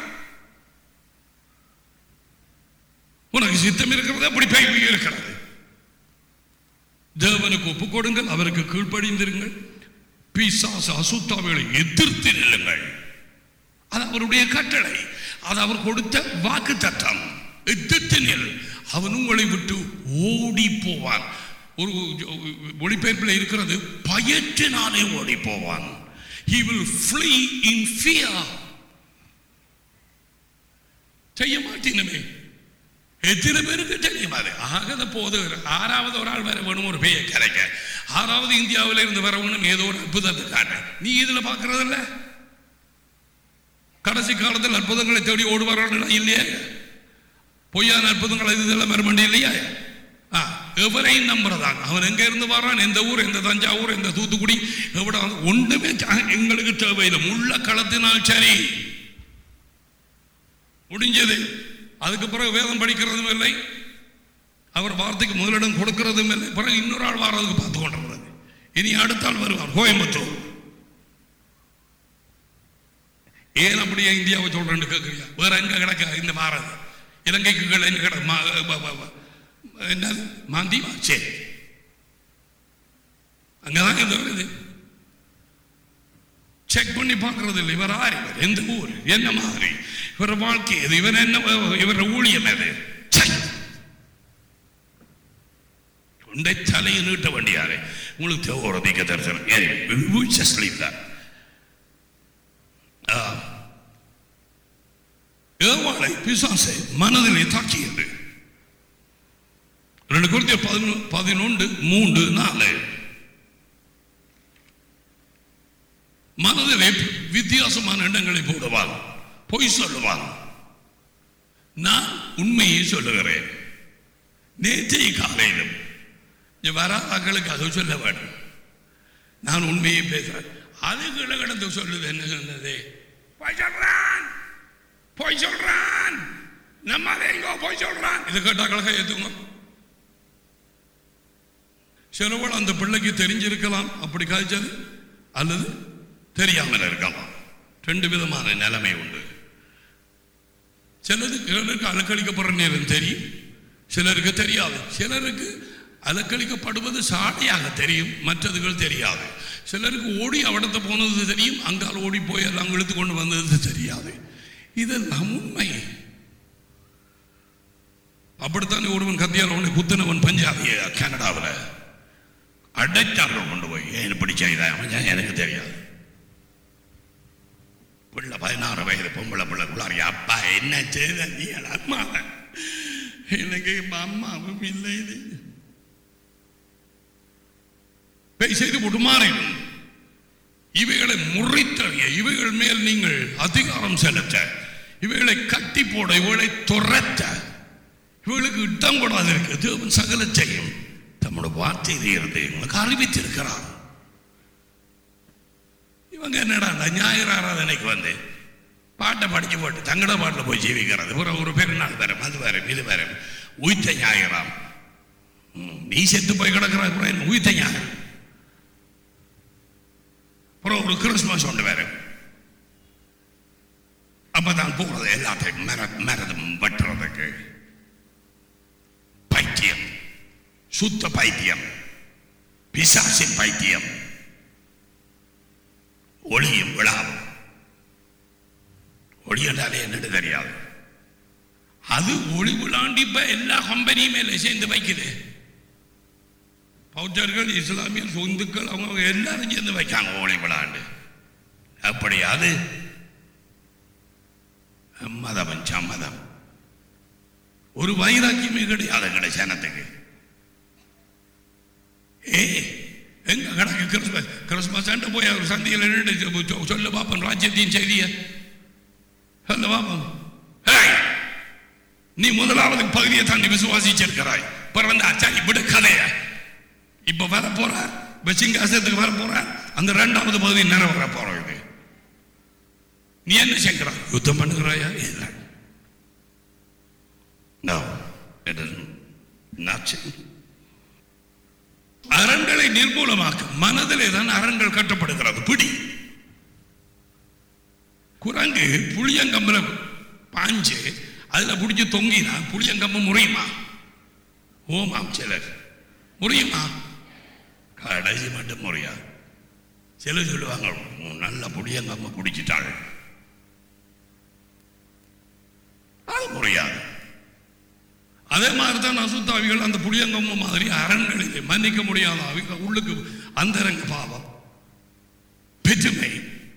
Speaker 1: உனக்கு சித்தம் இருக்கிறது அப்படி பேய் இருக்கிறது தேவனுக்கு ஒப்பு கொடுங்கள் அவருக்கு கீழ்ப்படிந்திருங்கள் பிசாசு அசுத்தாவிகளை எதிர்த்து நில்லுங்கள் அது அவருடைய கட்டளை அது அவர் கொடுத்த வாக்கு தத்தம் எதிர்த்து நில் அவன் உங்களை விட்டு ஓடி போவான் ஒரு ஒளிபெயர்ப்பில் இருக்கிறது பயத்தினாலே ஓடி போவான் he will flee in fear செய்ய மாட்டேனுமே எத்தனை பேருக்கு தெரியும் அது ஆகத போது ஆறாவது ஒரு ஆள் வர வேணும் ஒரு பேயை கரைக்க ஆறாவது இந்தியாவில் இருந்து வர வேணும் ஏதோ ஒரு அற்புதத்தை காட்ட நீ இதுல பாக்குறது இல்ல கடைசி காலத்தில் அற்புதங்களை தேடி ஓடுவார்கள் இல்லையா பொய்யான அற்புதங்கள் இது இதெல்லாம் வர வேண்டிய இல்லையா ஆ, எவரையும் நம்புறதான் அவன் எங்க இருந்து வரான் எந்த ஊர் எந்த தஞ்சாவூர் எந்த தூத்துக்குடி எவ்வளோ ஒன்றுமே ச- எங்களுக்கு தேவையில்லை முள்ள களத்தினால் சரி முடிஞ்சது அதுக்கு பிறகு வேதம் படிக்கிறதும் இல்லை அவர் வார்த்தைக்கு முதலிடம் கொடுக்கிறதும் இல்லை பிறகு இன்னொரு ஆள் வாரதுக்கு பார்த்து கொண்டிருக்கிறது இனி அடுத்த ஆள் வருவார் கோயம்புத்தூர் ஏன் அப்படியே இந்தியாவை சொல்றேன்னு கேட்குறியா வேற எங்க கிடக்க இந்த வாரது இலங்கைக்கு கீழே எங்க கிடக்கு மா- ப- ப- ப- என்னது மாந்திவா சரி அங்கதான் இது வருது செக் பண்ணி பார்க்கறது இல்லை இவர் ஆர் இவர் எந்த ஊர் என்ன மாதிரி இவர் வாழ்க்கை எது இவர் என்ன இவர் ஊழியம் எது ச்சே! உண்டை தலையை நீட்ட வேண்டியாரு உங்களுக்கு தேவை ஒரு தீக்க தரிசனம் Anyway, we will just leave that. ஆ. ஏவாளை பிசாசை மனதிலே தாக்கியது ரெண்டு குறித்த பதினொன்று மூன்று நாலு மனதிலே வித்தியாசமான எண்ணங்களை போடுவான் பொய் சொல்லுவான் நான் உண்மையை சொல்லுகிறேன் நேற்றைய காலையிலும் இங்க வராதாக்களுக்காக சொல்ல வேண்டும் நான் உண்மையை பேசுறேன் அது கிட கிடந்து சொல்லுது என்ன சொன்னது பொய் சொல்றான் பொய் சொல்றான் நம்ம எங்கோ பொய் சொல்றான் இது கேட்டாக்களுக்கு ஏத்துங்க சிலவள் அந்த பிள்ளைக்கு தெரிஞ்சிருக்கலாம் அப்படி காய்ச்சது அல்லது தெரியாமல் இருக்கலாம் ரெண்டு விதமான நிலைமை உண்டு சிலருக்கு சிலருக்கு அலக்களிக்கப்படுற நேரம் தெரியும் சிலருக்கு தெரியாது சிலருக்கு அலக்களிக்கப்படுவது சாடையாக தெரியும் மற்றதுகள் தெரியாது சிலருக்கு ஓடி அவடத்தை போனது தெரியும் அங்கால் ஓடி போய் எல்லாம் இழுத்து கொண்டு வந்தது தெரியாது இதெல்லாம் உண்மை அப்படித்தானே ஒருவன் கத்தியால் ஒன்று குத்தினவன் பஞ்சாபிய கனடாவில் அடைச்சார்கள் கொண்டு போய் ஏன் இப்படி செய்தான் அவன் எனக்கு தெரியாது பிள்ளை பதினாறு வயது பொம்பளை பிள்ளை உள்ளாரி அப்பா என்ன செய்த நீ அம்மா எனக்கு இப்ப அம்மாவும் இல்லை இது பேய் செய்து போட்டு மாறிடும் இவைகளை முறித்தறிய இவைகள் மேல் நீங்கள் அதிகாரம் செலுத்த இவைகளை கட்டி போட இவைகளை துரத்த இவர்களுக்கு இடம் கூடாது இருக்கு தேவன் சகல செய்யும் தம்முடைய வார்த்தையிலே இருந்து உங்களுக்கு அறிவித்திருக்கிறார் இவங்க என்னடா ஞாயிறு ஆராதனைக்கு வந்து பாட்டை படிச்சு போட்டு தங்கட பாட்டில் போய் ஜீவிக்கிறது ஒரு ஒரு பெருநாள் வரும் அது வரும் இது வரும் உயித்த ஞாயிறாம் ம், நீ செத்து போய் கிடக்கிற அப்புறம் உயித்த ஞாயிறு அப்புறம் ஒரு கிறிஸ்துமஸ் ஒன்று வரும் அப்பதான் போறது எல்லாத்தையும் மர மரதம் வெட்டுறதுக்கு பைத்தியம் சுத்த பைத்தியம் பிசாசின் பைத்தியம் ஒளியும் விழாவும் ஒளி என்றாலே என்னன்னு தெரியாது அது ஒளி விழாண்டி இப்ப எல்லா கம்பெனியும் மேல சேர்ந்து வைக்குது பௌத்தர்கள் இஸ்லாமியர் சொந்துக்கள் அவங்க அவங்க எல்லாரும் சேர்ந்து வைக்காங்க ஒளி விழாண்டு அப்படி அது மதம் சம்மதம் ஒரு வைராக்கியமே கிடையாது எங்கட சனத்துக்கு ஏ எங்க கணக்கு கிறிஸ்மஸ் கிறிஸ்மஸ் போய் அவர் சந்தையில் நின்று சொ- சொல்ல பாப்பன் ராஜ்யத்தின் செய்திய சொல்ல பாப்பன் ஏய், நீ முதலாவது பகுதியை தாண்டி விசுவாசிச்சிருக்கிறாய் பிறந்த சரி விடு கதைய இப்ப வர போற சிங்காசனத்துக்கு வர போற அந்த ரெண்டாவது பகுதி நிறைவேற போறோம் இது நீ என்ன செய்கிறாய் யுத்தம் பண்ணுகிறாயா இல்லை No, it is nothing. அரண்களை நிர்மூலமாக்க மனதிலே தான் அரண்கள் கட்டப்படுகிறது பிடி குரங்கு புளியங்கம்பல பாஞ்சு அதுல பிடிச்சு தொங்கினா புளியங்கம்பு முறியுமா ஓமாம் சிலர் முறியுமா கடைசி மட்டும் முறியா சிலர் சொல்லுவாங்க "உம், நல்ல புளியங்கம்பு பிடிச்சிட்டாள் அது முறியாது அதே மாதிரி தான் அசுத்தாவிகள் அந்த புளியங்கம்ம மாதிரி அரண்களிலே மன்னிக்க முடியாத அவிகள் உள்ளுக்கு அந்தரங்க பாவம் பெற்றுமை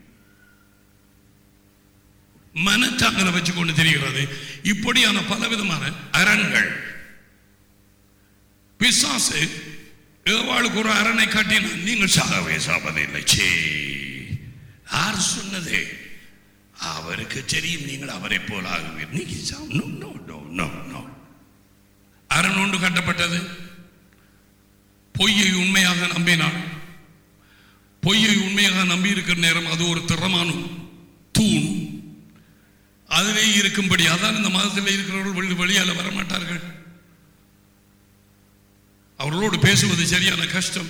Speaker 1: மனச்சாங்கலை வச்சு கொண்டு தெரிகிறது இப்படியான பலவிதமான அரண்கள் பிசாசு ஏவாளுக்கு ஒரு அரணை காட்டினான் நீங்கள் சாகவே சாவதில்லை சே யார் சொன்னது அவருக்கு தெரியும் நீங்கள் அவரை போல ஆகுவீர் நீங்க சா- no, no, no, no, no. அரண் ஒன்று கட்டப்பட்டது பொய்யை உண்மையாக நம்பினான் பொய்யை உண்மையாக நம்பி இருக்கிற நேரம் அது ஒரு திறமான தூண் அதிலே இருக்கும்படி அதான் இந்த மதத்தில் இருக்கிறவர்கள் வெளி வெளியால வர மாட்டார்கள் அவர்களோடு பேசுவது சரியான கஷ்டம்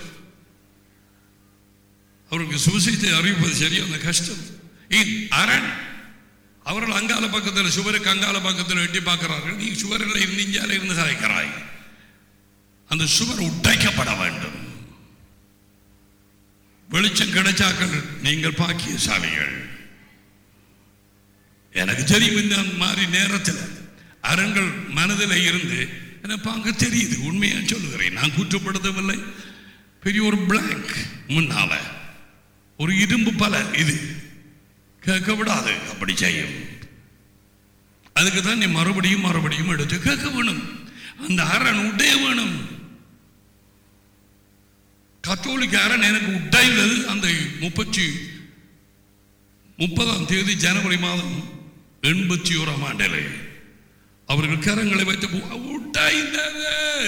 Speaker 1: அவருக்கு சுவிசேஷத்தை அறிவிப்பது சரியான கஷ்டம் ஏன் அரண் அவர்கள் அங்கால பக்கத்தில் சுவருக்கு அங்கால பக்கத்தில் எட்டி பார்க்கிறார்கள் நீ சுவரில் இருந்து இஞ்சால இருந்து சாய்க்கிறாய் அந்த சுவர் உடைக்கப்பட வேண்டும் வெளிச்சம் கிடைச்சாக்கள் நீங்கள் பாக்கியசாலிகள் எனக்கு தெரியும் இந்த மாதிரி நேரத்தில் அரண்கள் மனதில் இருந்து எனக்கு பார்க்க தெரியுது உண்மையா சொல்லுகிறேன் நான் குற்றப்படுத்தவில்லை பெரிய ஒரு பிளாங்க் முன்னால ஒரு இரும்பு பல இது கேட்க விடாது அப்படி செய்யும் அதுக்கு தான் நீ மறுபடியும் மறுபடியும் எடுத்து கேட்க வேணும் அந்த அரண் உடைய வேணும் கத்தோலிக்க அரண் எனக்கு உடைந்தது அந்த முப்பத்தி முப்பதாம் தேதி ஜனவரி மாதம் எண்பத்தி ஓராம் ஆண்டிலே அவர்கள் கரங்களை வைத்து போ- உடைந்தது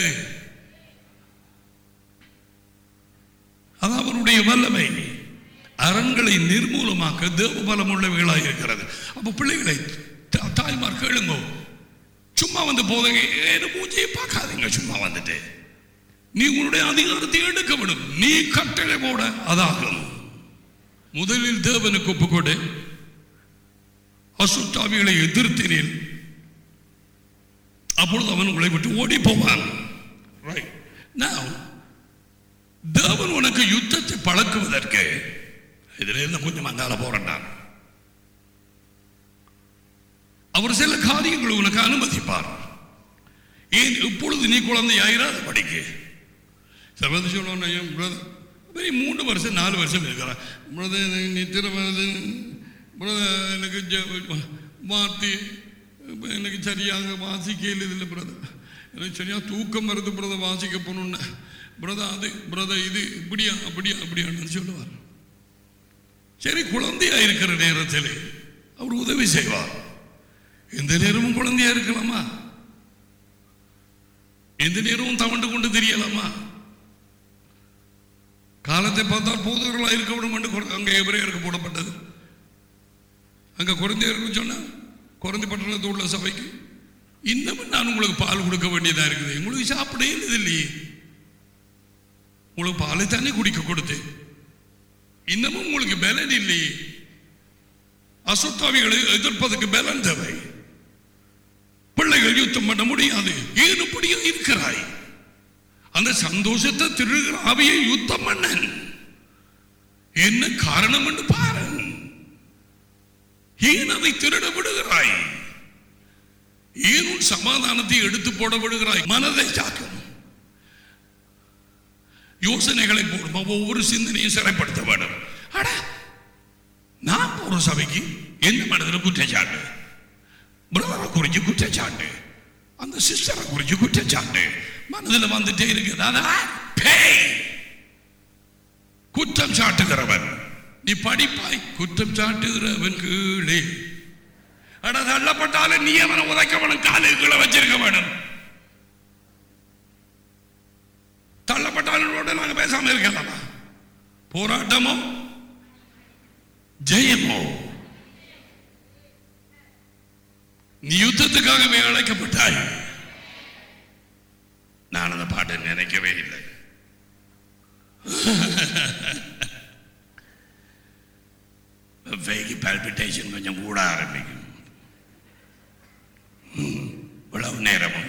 Speaker 1: அது அவருடைய வல்லமை அரண்களை நிர்மூலமாக்க தேவ பலம் உள்ளவைகளாக இருக்கிறது அப்ப பிள்ளைகளை தா- தாய்மார் கேளுங்க சும்மா வந்து போதுங்க ஏன்னு மூஞ்சியை பார்க்காதீங்க சும்மா வந்துட்டு நீ உன்னுடைய அதிகாரத்தை எடுக்க விடும் நீ கட்டளை போட அதாகும் முதலில் தேவனுக்கு ஒப்புக்கொடு அசுத்தாவிகளை எதிர்த்தினேன் அப்பொழுது அவன் உங்களை விட்டு ஓடி போவான் Right. Now, தேவன் உனக்கு யுத்தத்தை பழக்குவதற்கு இதுல இருந்து கொஞ்சம் அங்கால போறேன்டான் அவர் சில காரியங்களை உனக்கு அனுமதிப்பார் ஏன் இப்பொழுது நீ குழந்தையாயிராத படிக்க சர்வத சொல்லணும் என் brother, பெரிய மூன்று வருஷம் நாலு வருஷம் இருக்கிறான் பிரதர் நித்திர வருது
Speaker 2: பிரதர் எனக்கு ஜெ- மாற்றி எனக்கு சரியாக வாசிக்கையில் இதில் பிரதர் எனக்கு சரியாக தூக்கம் வருது பிரதர் வாசிக்க போகணுன்னு பிரதர் அது பிரதர் இது இப்படியா அப்படியா அப்படியான்னு சொல்லுவார் சரி குழந்தையா இருக்கிற நேரத்தில் அவர் உதவி செய்வார் எந்த நேரமும் குழந்தையா இருக்கலாமா எந்த நேரமும் தவண்டு கொண்டு தெரியலாமா காலத்தை பார்த்தால் போதவர்களாக இருக்க விடும் என்று கொ- அங்கே எபிரேயருக்கு போடப்பட்டது அங்கே குழந்தையர்கள் சொன்னா குழந்தை பட்டணத்தில் உள்ள சபைக்கு இன்னமும் நான் உங்களுக்கு பால் கொடுக்க வேண்டியதாக இருக்குது உங்களுக்கு சாப்பிடவே இது இல்லையே உங்களுக்கு பாலை தானே குடிக்க கொடுத்தேன் இன்னமும் உங்களுக்கு பலன் இல்லையே அசுத்தாவிகளை எதிர்ப்பதற்கு பலன் தேவை பிள்ளைகள் யுத்தம் பண்ண முடியாது ஏன் இப்படியோ இருக்கிறாய் அந்த சந்தோஷத்தை திருடுகிற ஆவியை யுத்தம் பண்ணன் என்ன காரணம் என்று பாரு ஏன் அதை திருட விடுகிறாய் ஏன் உன் சமாதானத்தை எடுத்து போட விடுகிறாய் மனதை சாக்கும் யோசனைகளை போடும் ஒவ்வொரு சிந்தனையும் சிறைப்படுத்த வேண்டும் அட நான் போற சபைக்கு எந்த மனதில் குற்றச்சாட்டு பிரதரை குறிச்சு குற்றச்சாட்டு அந்த சிஸ்டரை குறிச்சு குற்றச்சாட்டு மனதில் வந்துட்டே இருக்குது அதான் பேய் குற்றம் சாட்டுகிறவன் நீ படிப்பாய் குற்றம் சாட்டுகிறவன் கீழே அட தள்ளப்பட்டாலும் நீ அவனை உதைக்க வேணும் காலு கீழே வச்சிருக்க வேணும் தள்ளப்பட்டாலும் நாங்க பேசாம இருக்கலாமா போராட்டமோ ஜெயமோ நீ யுத்தத்துக்காகவே அழைக்கப்பட்டாய் நான் அந்த பாட்டை நினைக்கவே இல்லை வெய்கி பால்பிட்டேஷன் கொஞ்சம் கூட ஆரம்பிக்கும் ம், இவ்வளவு நேரமும்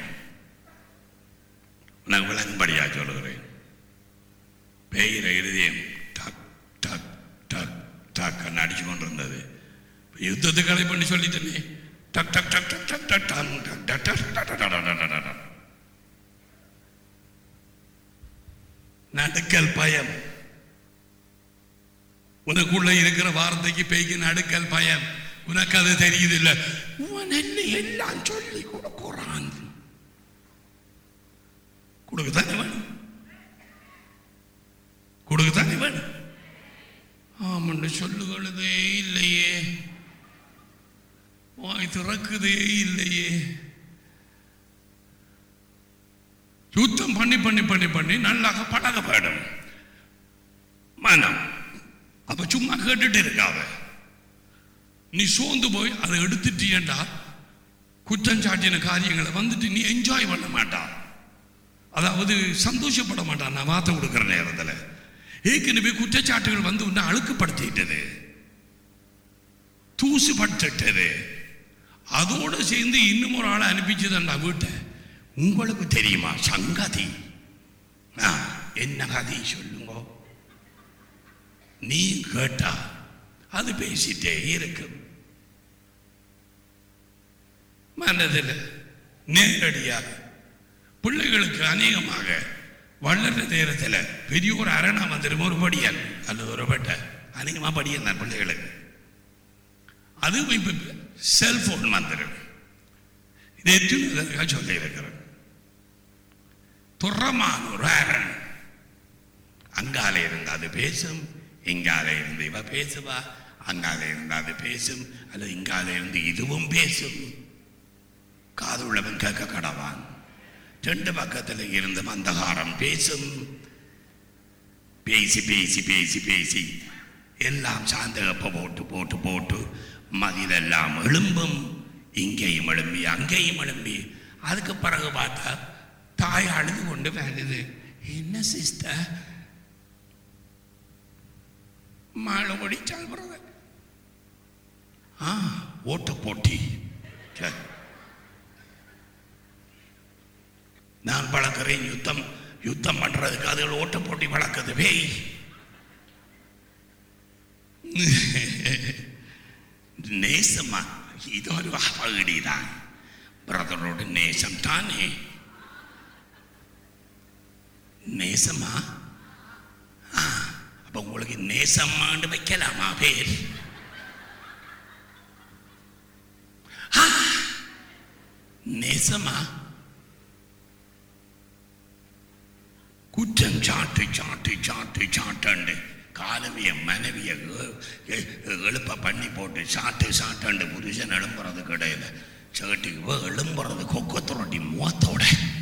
Speaker 2: உனக்கு விளங்கும்படியா சொல்லுகிறேன் பெய்கிற இருதயம் டக் டக் டக் டக் அடிச்சு கொண்டிருந்தது யுத்தத்துக்கு அலை பண்ணி சொல்லிட்டேனே டக் டக் டக் டக் டக் டக் டம் டக் டக் டக் டக் டக் டக் டக் டக் டக். நடுக்கல் பயம் உனக்குள்ள இருக்கிற வார்த்தைக்கு பேய்க்கு நடுக்கல் பயம் உனக்கு அது தெரியுது இல்ல உன் என்ன எல்லாம் சொல்லி கொடுக்குறான் கொடுக்கத்தானே வேணும் கொடுக்கத்தானே வேணும் ஆமன்னு சொல்லுகிறதே இல்லையே வாய் திறக்குதே இல்லையே யுத்தம் பண்ணி பண்ணி பண்ணி பண்ணி நல்லாக பழக வேணும் மனம் அப்ப சும்மா கேட்டுட்டு இருக்காத நீ சோர்ந்து போய் அதை எடுத்துட்டீண்டா குற்றம் சாட்டின காரியங்களை வந்துட்டு நீ என்ஜாய் பண்ண மாட்டா அதாவது சந்தோஷப்பட மாட்டான் நான் வார்த்தை கொடுக்குற நேரத்தில் ஏற்கனவே குற்றச்சாட்டுகள் வந்து உன்னை அழுக்குப்படுத்திட்டது தூசு பட்டுட்டது அதோட சேர்ந்து இன்னும் ஒரு ஆளை அனுப்பிச்சதுண்டா வீட்டை உங்களுக்கு தெரியுமா சங்கதி ஆ, என்ன கதை சொல்லுங்க நீ கேட்டா அது பேசிட்டே இருக்கும் மனதில் நேரடியாக பிள்ளைகளுக்கு அநேகமாக வளர்ற நேரத்தில் பெரிய ஒரு அரணா வந்துடும் ஒரு படியல் அல்லது ஒரு பட்ட அநேகமாக படியல் தான் பிள்ளைகளுக்கு அது இப்போ செல்போன் வந்துடும் இது எத்தனை சொல்லி இருக்கிறேன் துறமான ஒரு அரண் அங்காலே இருந்து அது பேசும் இங்காலே இருந்து இவ பேசுவா அங்காலே இருந்து அது பேசும் அல்லது இங்காலே இருந்து இதுவும் பேசும் காது உள்ளவன் கேட்க கடவான் ரெண்டு பக்கத்தில் இருந்து மந்தகாரம் பேசும் பேசி பேசி பேசி பேசி எல்லாம் சாந்தகப்ப போட்டு போட்டு போட்டு மதிலெல்லாம் எழும்பும் இங்கேயும் எழும்பி அங்கேயும் எழும்பி அதுக்கு பிறகு பார்த்தா தாய் அழுது கொண்டு வருது என்ன சிஸ்டர் மழை ஒடிச்சால் பிரதர் ஆ ஓட்ட போட்டி சரி நான் பழக்கிறேன் யுத்தம் யுத்தம் பண்றதுக்கு அதுகள் ஓட்ட போட்டி வளர்க்குது வேய் நேசமா இது ஒரு பகுதிதான் பிரதரோட நேசம் தானே நேசமா ஆ, அப்ப உங்களுக்கு நேசம்மாண்டு வைக்கலாமா பேர் நெசமா குற்றம் சாட்டு சாட்டு சாட்டு சாட்டண்டு காலமே மனைவிய எ- எ- எழுப்ப பண்ணி போட்டு சாட்டு சாட்டண்டு புருஷன் எழும்புறது கிடையில சேட்டிக்கு போய் எழும்புறது கொக்கத்துரட்டி முகத்தோட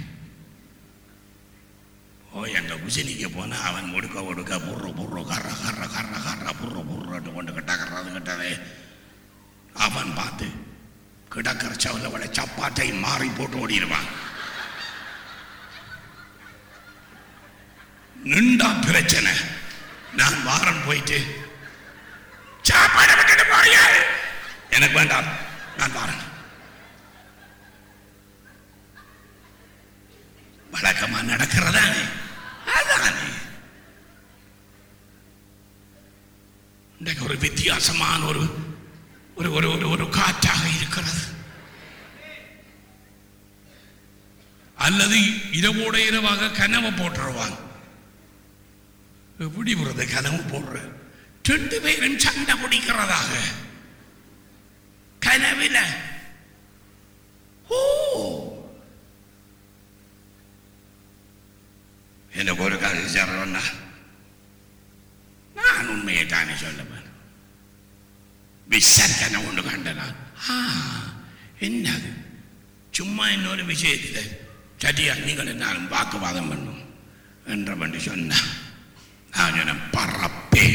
Speaker 2: ஓ எங்க குசினிக்கு போனா அவன் முடுக்க முடுக்க புர்ரு புர்ரு கர்ற கர்ற கர்ற கர்ற புர்ரு புர்ருட்டு கொண்டு கிட்ட கர்றது கிட்டதே அவன் பார்த்து கிடக்கிற சவுல விட சப்பாத்தை மாறி போட்டு ஓடிடுவான் நின்றா பிரச்சனை நான் வாரம் போயிட்டு சாப்பாடு விட்டுட்டு போறியா எனக்கு வேண்டாம் நான் வாரேன் வழக்கமா நடக்கிறதானே அதானே இன்றைக்கு ஒரு வித்தியாசமான ஒரு ஒரு ஒரு ஒரு ஒரு காற்றாக இருக்கிறது அல்லது இரவோட இரவாக கனவு போட்டுருவாங்க எப்படி வருது கனவு போடுற ரெண்டு பேரும் சண்டை பிடிக்கிறதாக கனவில ஓ எனக்கு ஒரு காலம் சொல்றேன்னா நான் உண்மையை தானே சொல்லுவேன் விசர்க்கனை ஒன்று கண்டனா ஆ என்னது சும்மா இன்னொரு விஷயத்தில் சரியா நீங்கள் நானும் வாக்குவாதம் பண்ணும் என்ற பண்ணி சொன்னான் நான் சொன்னேன் பறப்பே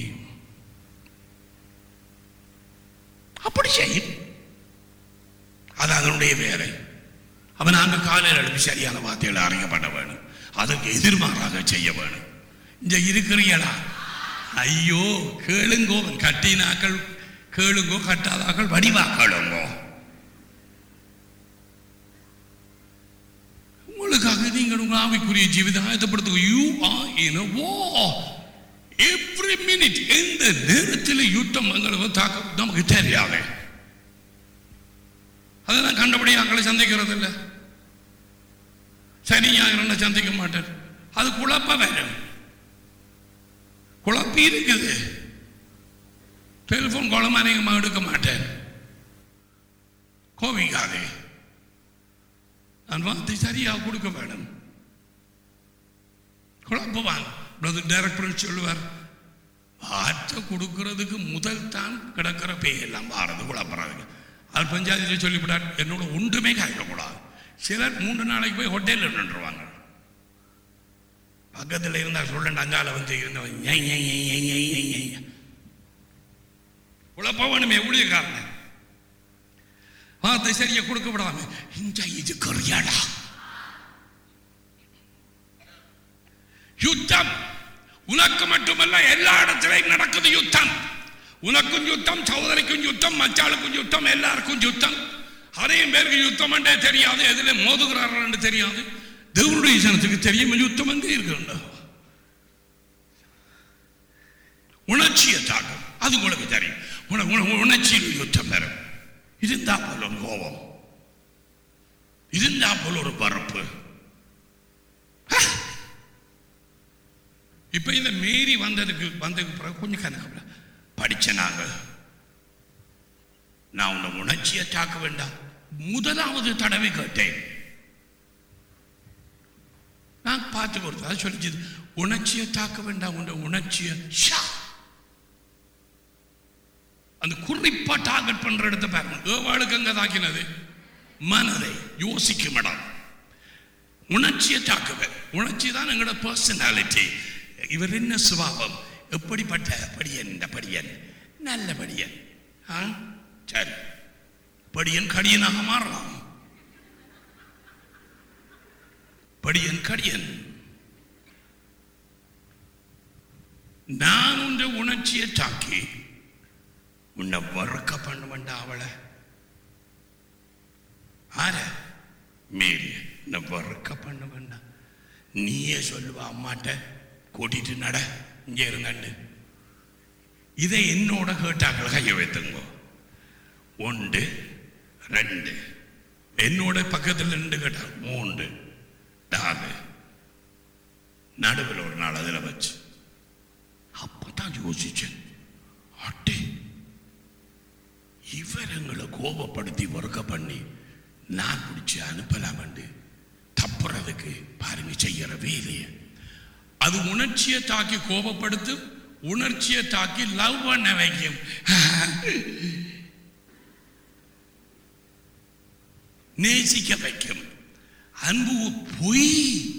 Speaker 2: அப்படி செய்யும் அது அதனுடைய வேலை அவன் அங்கு காலையில் எழுப்பி சரியான வார்த்தைகளை அறியப்பட வேணும் அதுக்கு எதிர்மாறாக செய்ய வேணும் இங்க இருக்கிறீங்களா ஐயோ கேளுங்கோ கட்டினாக்கள் கேளுங்கோ கட்டாதாக்கள் வடிவா கேளுங்கோ உங்களுக்காக நீங்கள் உங்கள் ஆவிக்குரிய ஜீவிதம் ஆயத்தப்படுத்துங்க you are in war every minute எந்த நேரத்தில் யுத்தம் எங்களுக்கு தாக்க நமக்கு தெரியாது அதை நான் கண்டபடி அங்களை சந்திக்கிறது இல்லை சனி ஞாயிறு சந்திக்க மாட்டேன் அது குழப்ப வேணும் குழப்பி இருக்குது டெலிஃபோன் குளம் அநேகமாக எடுக்க மாட்டேன் கோவிக்காதே நான் வார்த்தை சரியாக கொடுக்க வேணும் குழப்புவான் பிரதர் டைரக்டர் சொல்லுவார் வார்த்தை கொடுக்கறதுக்கு முதல் தான் கிடக்கிற பேயெல்லாம் வாரது குழப்புறதுக்கு அது பஞ்சாயத்தில் சொல்லிவிட்டார் என்னோட ஒன்றுமே காய்க்கக்கூடாது சிலர் மூன்று நாளைக்கு போய் ஹோட்டலில் நின்றுவாங்க பக்கத்தில் இருந்தால் சொல்லண்ட அங்கால வந்து இருந்தவன் ஏய், ஏய், ஏய், ஏய், ஏய், ஏய், ஏய். குழப்பவனுமே ஊழியக்காரன் வார்த்தை சரியா கொடுக்க விடாம இந்த இது கரியாடா யுத்தம் உனக்கு மட்டுமல்ல எல்லா இடத்திலையும் நடக்குது யுத்தம் உனக்கும் யுத்தம் சகோதரிக்கும் யுத்தம் மச்சாளுக்கும் யுத்தம் எல்லாருக்கும் யுத்தம் அதையும் பேருக்கு யுத்தம் என்றே தெரியாது எதுல மோதுகிறார்கள் என்று தெரியாது தேவனுடைய ஜனத்துக்கு தெரியும் யுத்தம் எங்கே இருக்குண்டோ உணர்ச்சியை தாக்கம் அது உங்களுக்கு தெரியும் உன- உன- உணர்ச்சியில் யுத்தம் வரும் இருந்தா போல ஒரு கோபம் இருந்தா போல ஒரு பரப்பு இப்ப இந்த மீறி வந்ததுக்கு வந்ததுக்கு பிறகு கொஞ்சம் கணக்கு படிச்ச நாங்க நான் உன்னை உணர்ச்சியை தாக்க வேண்டாம் முதலாவது தடவை கேட்டேன் நான் பார்த்து கொடுத்தேன் அது சொல்லிச்சு உணர்ச்சியை தாக்க வேண்டாம் உன் உணர்ச்சியை ஷா அந்த குறிப்பா டார்கெட் பண்ற இடத்தை பாருங்க ஏவாளுக்கு அங்க தாக்கினது மனதை யோசிக்கும் இடம் உணர்ச்சியை தாக்குவேன் உணர்ச்சி தான் எங்களோட பர்சனாலிட்டி இவர் என்ன சுபாவம் எப்படிப்பட்ட படியன் இந்த படியன் நல்ல படியன் ஆ சரி படியன் கடியனாக மாறலாம் படியன் கடியன் நான் உன்ற உணர்ச்சியை தாக்கி உன்னை வறுக்க பண்ண வேண்டாம் அவளை ஆர மீறி உன்னை வறுக்க பண்ண வேண்டாம் நீயே சொல்லுவா அம்மாட்ட கூட்டிட்டு நட இங்கே இருங்கண்டு இதை என்னோட கேட்டாக்கள் கைய வைத்துங்கோ ஒன்று ரெண்டு என்னோட பக்கத்தில் ரெண்டு கேட்டாங்க மூன்று நாலு நடுவில் ஒரு நாள் அதில் வச்சு அப்பதான் யோசிச்சேன் அட்டே இவர் எங்களை கோபப்படுத்தி வறுக்க பண்ணி
Speaker 1: நான் பிடிச்சி அனுப்பலாம் தப்புறதுக்கு பாருங்க செய்யற வேலையை
Speaker 2: அது உணர்ச்சியை தாக்கி கோபப்படுத்தும் உணர்ச்சியை தாக்கி லவ் பண்ண வைக்கும்
Speaker 1: நேசிக்க வைக்கும் அன்பு பொய்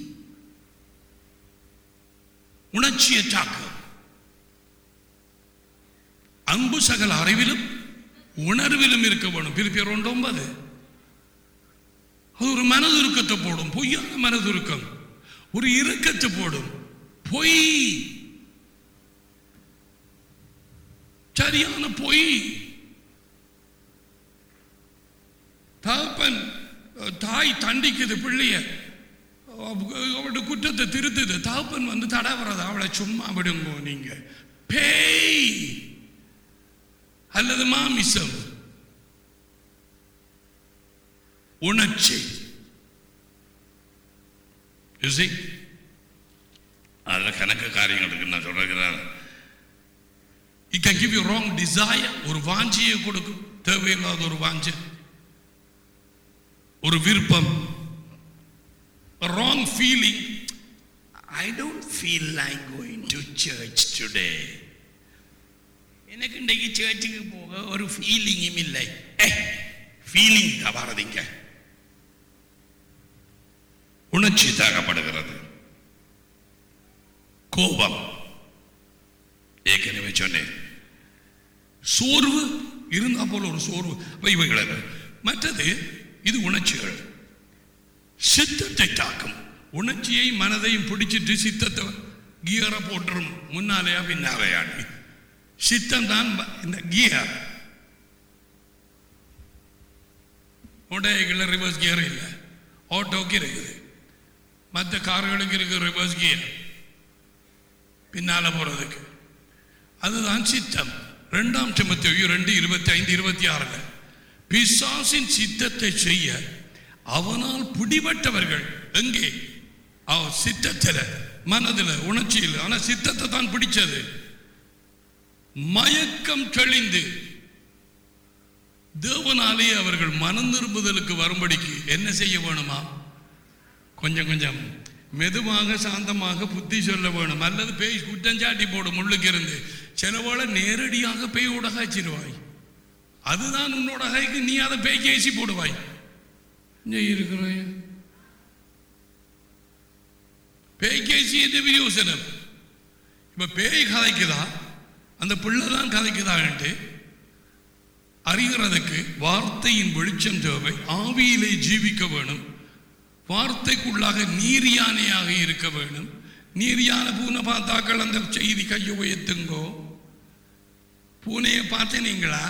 Speaker 1: உணர்ச்சியை தாக்கும்
Speaker 2: அன்பு சகல அறிவிலும் உணர்விலும் இருக்க வேணும் பிரிப்பியர் ஒன்று ஒன்பது அது ஒரு மனதுருக்கத்தை போடும் பொய்யான மனதுருக்கம் ஒரு இறுக்கத்தை போடும் பொய் சரியான பொய் தகப்பன் அஹ், தாய் தண்டிக்குது பிள்ளைய அவளோட குற்றத்தை திருத்துது தகப்பன் வந்து தடவுறது அவளை சும்மா விடுங்க நீங்க பேய் அல்லது மாமிசம் உணர்ச்சி You see?
Speaker 1: அதுல கணக்கு காரியங்கள் இருக்கு நான் சொல்றேன்
Speaker 2: It can give you wrong desire ஒரு வாஞ்சியை கொடுக்கும் தேவையில்லாத ஒரு வாஞ்சை ஒரு விருப்பம் wrong feeling
Speaker 1: I don't feel like going to church today. எனக்கு இன்றைக்கு சர்ச்சுக்கு போக ஒரு ஃபீலிங்கும் இல்லை ஃபீலிங் வரதிங்க உணர்ச்சி தாக்கப்படுகிறது கோபம் ஏற்கனவே சொன்னேன்
Speaker 2: சோர்வு இருந்தா போல ஒரு சோர்வு அப்ப இவைகளை மற்றது இது உணர்ச்சிகள் சித்தத்தை தாக்கும் உணர்ச்சியை மனதையும் பிடிச்சிட்டு சித்தத்தை கியரை போட்டுரும் முன்னாலேயா பின்னாலேயான்னு சித்தம் தான் ப- இந்த கியர் உடையங்கள ரிவர்ஸ் கியர் இல்லை ஆட்டோக்கு இருக்குது மற்ற கார்களுக்கு இருக்கு ரிவர்ஸ் கியர் பின்னால போறதுக்கு அதுதான் சித்தம் ரெண்டாம் டிமத்தேயு ரெண்டு இருபத்தி ஐந்து இருபத்தி ஆறுல பிசாசின் சித்தத்தை செய்ய அவனால் பிடிபட்டவர்கள் எங்கே அவ சித்தத்தில் மனதில் உணர்ச்சியில் ஆனா சித்தத்தை தான் பிடிச்சது மயக்கம் தெளிந்து தேவனாலே அவர்கள் மனம் திரும்புதலுக்கு வரும்படிக்கு என்ன செய்ய வேணுமா கொஞ்சம் கொஞ்சம் மெதுவாக சாந்தமாக புத்தி சொல்ல வேணும் அல்லது பேய் குற்றஞ்சாட்டி போடும் முள்ளுக்கு இருந்து சிலவோட நேரடியாக பேயோட காய்ச்சிடுவாய் அதுதான் உன்னோட கைக்கு நீ அதை பேய்க்கு ஏசி போடுவாய் இங்கே இருக்கிறாய் பேய்க்கு ஏசி என்று விரியோசனம் இப்ப பேய் கதைக்குதா அந்த பிள்ளை தான் கதைக்குதான்ட்டு அறிகிறதுக்கு வார்த்தையின் வெளிச்சம் தேவை ஆவியிலே ஜீவிக்க வேணும் வார்த்தைக்குள்ளாக நீர் யானையாக இருக்க வேணும் நீர் யானை பூனை பார்த்தாக்கள் அந்த செய்தி கையை உயர்த்துங்கோ பூனையை பார்த்தீங்களா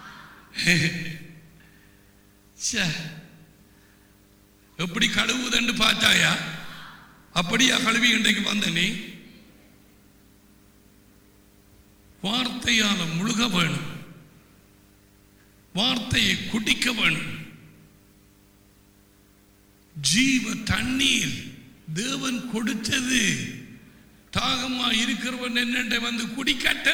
Speaker 2: ச்சே. எப்படி கழுவுதுன்னு பார்த்தாயா அப்படியா கழுவி இன்றைக்கு வந்த நீ வார்த்தையால முழுக வேணும் வார்த்தையை குடிக்க வேணும் ஜீவ தண்ணீர் தேவன் கொடுத்தது தாகமா இருக்கிறவன் என்னென்ன வந்து குடிக்கட்ட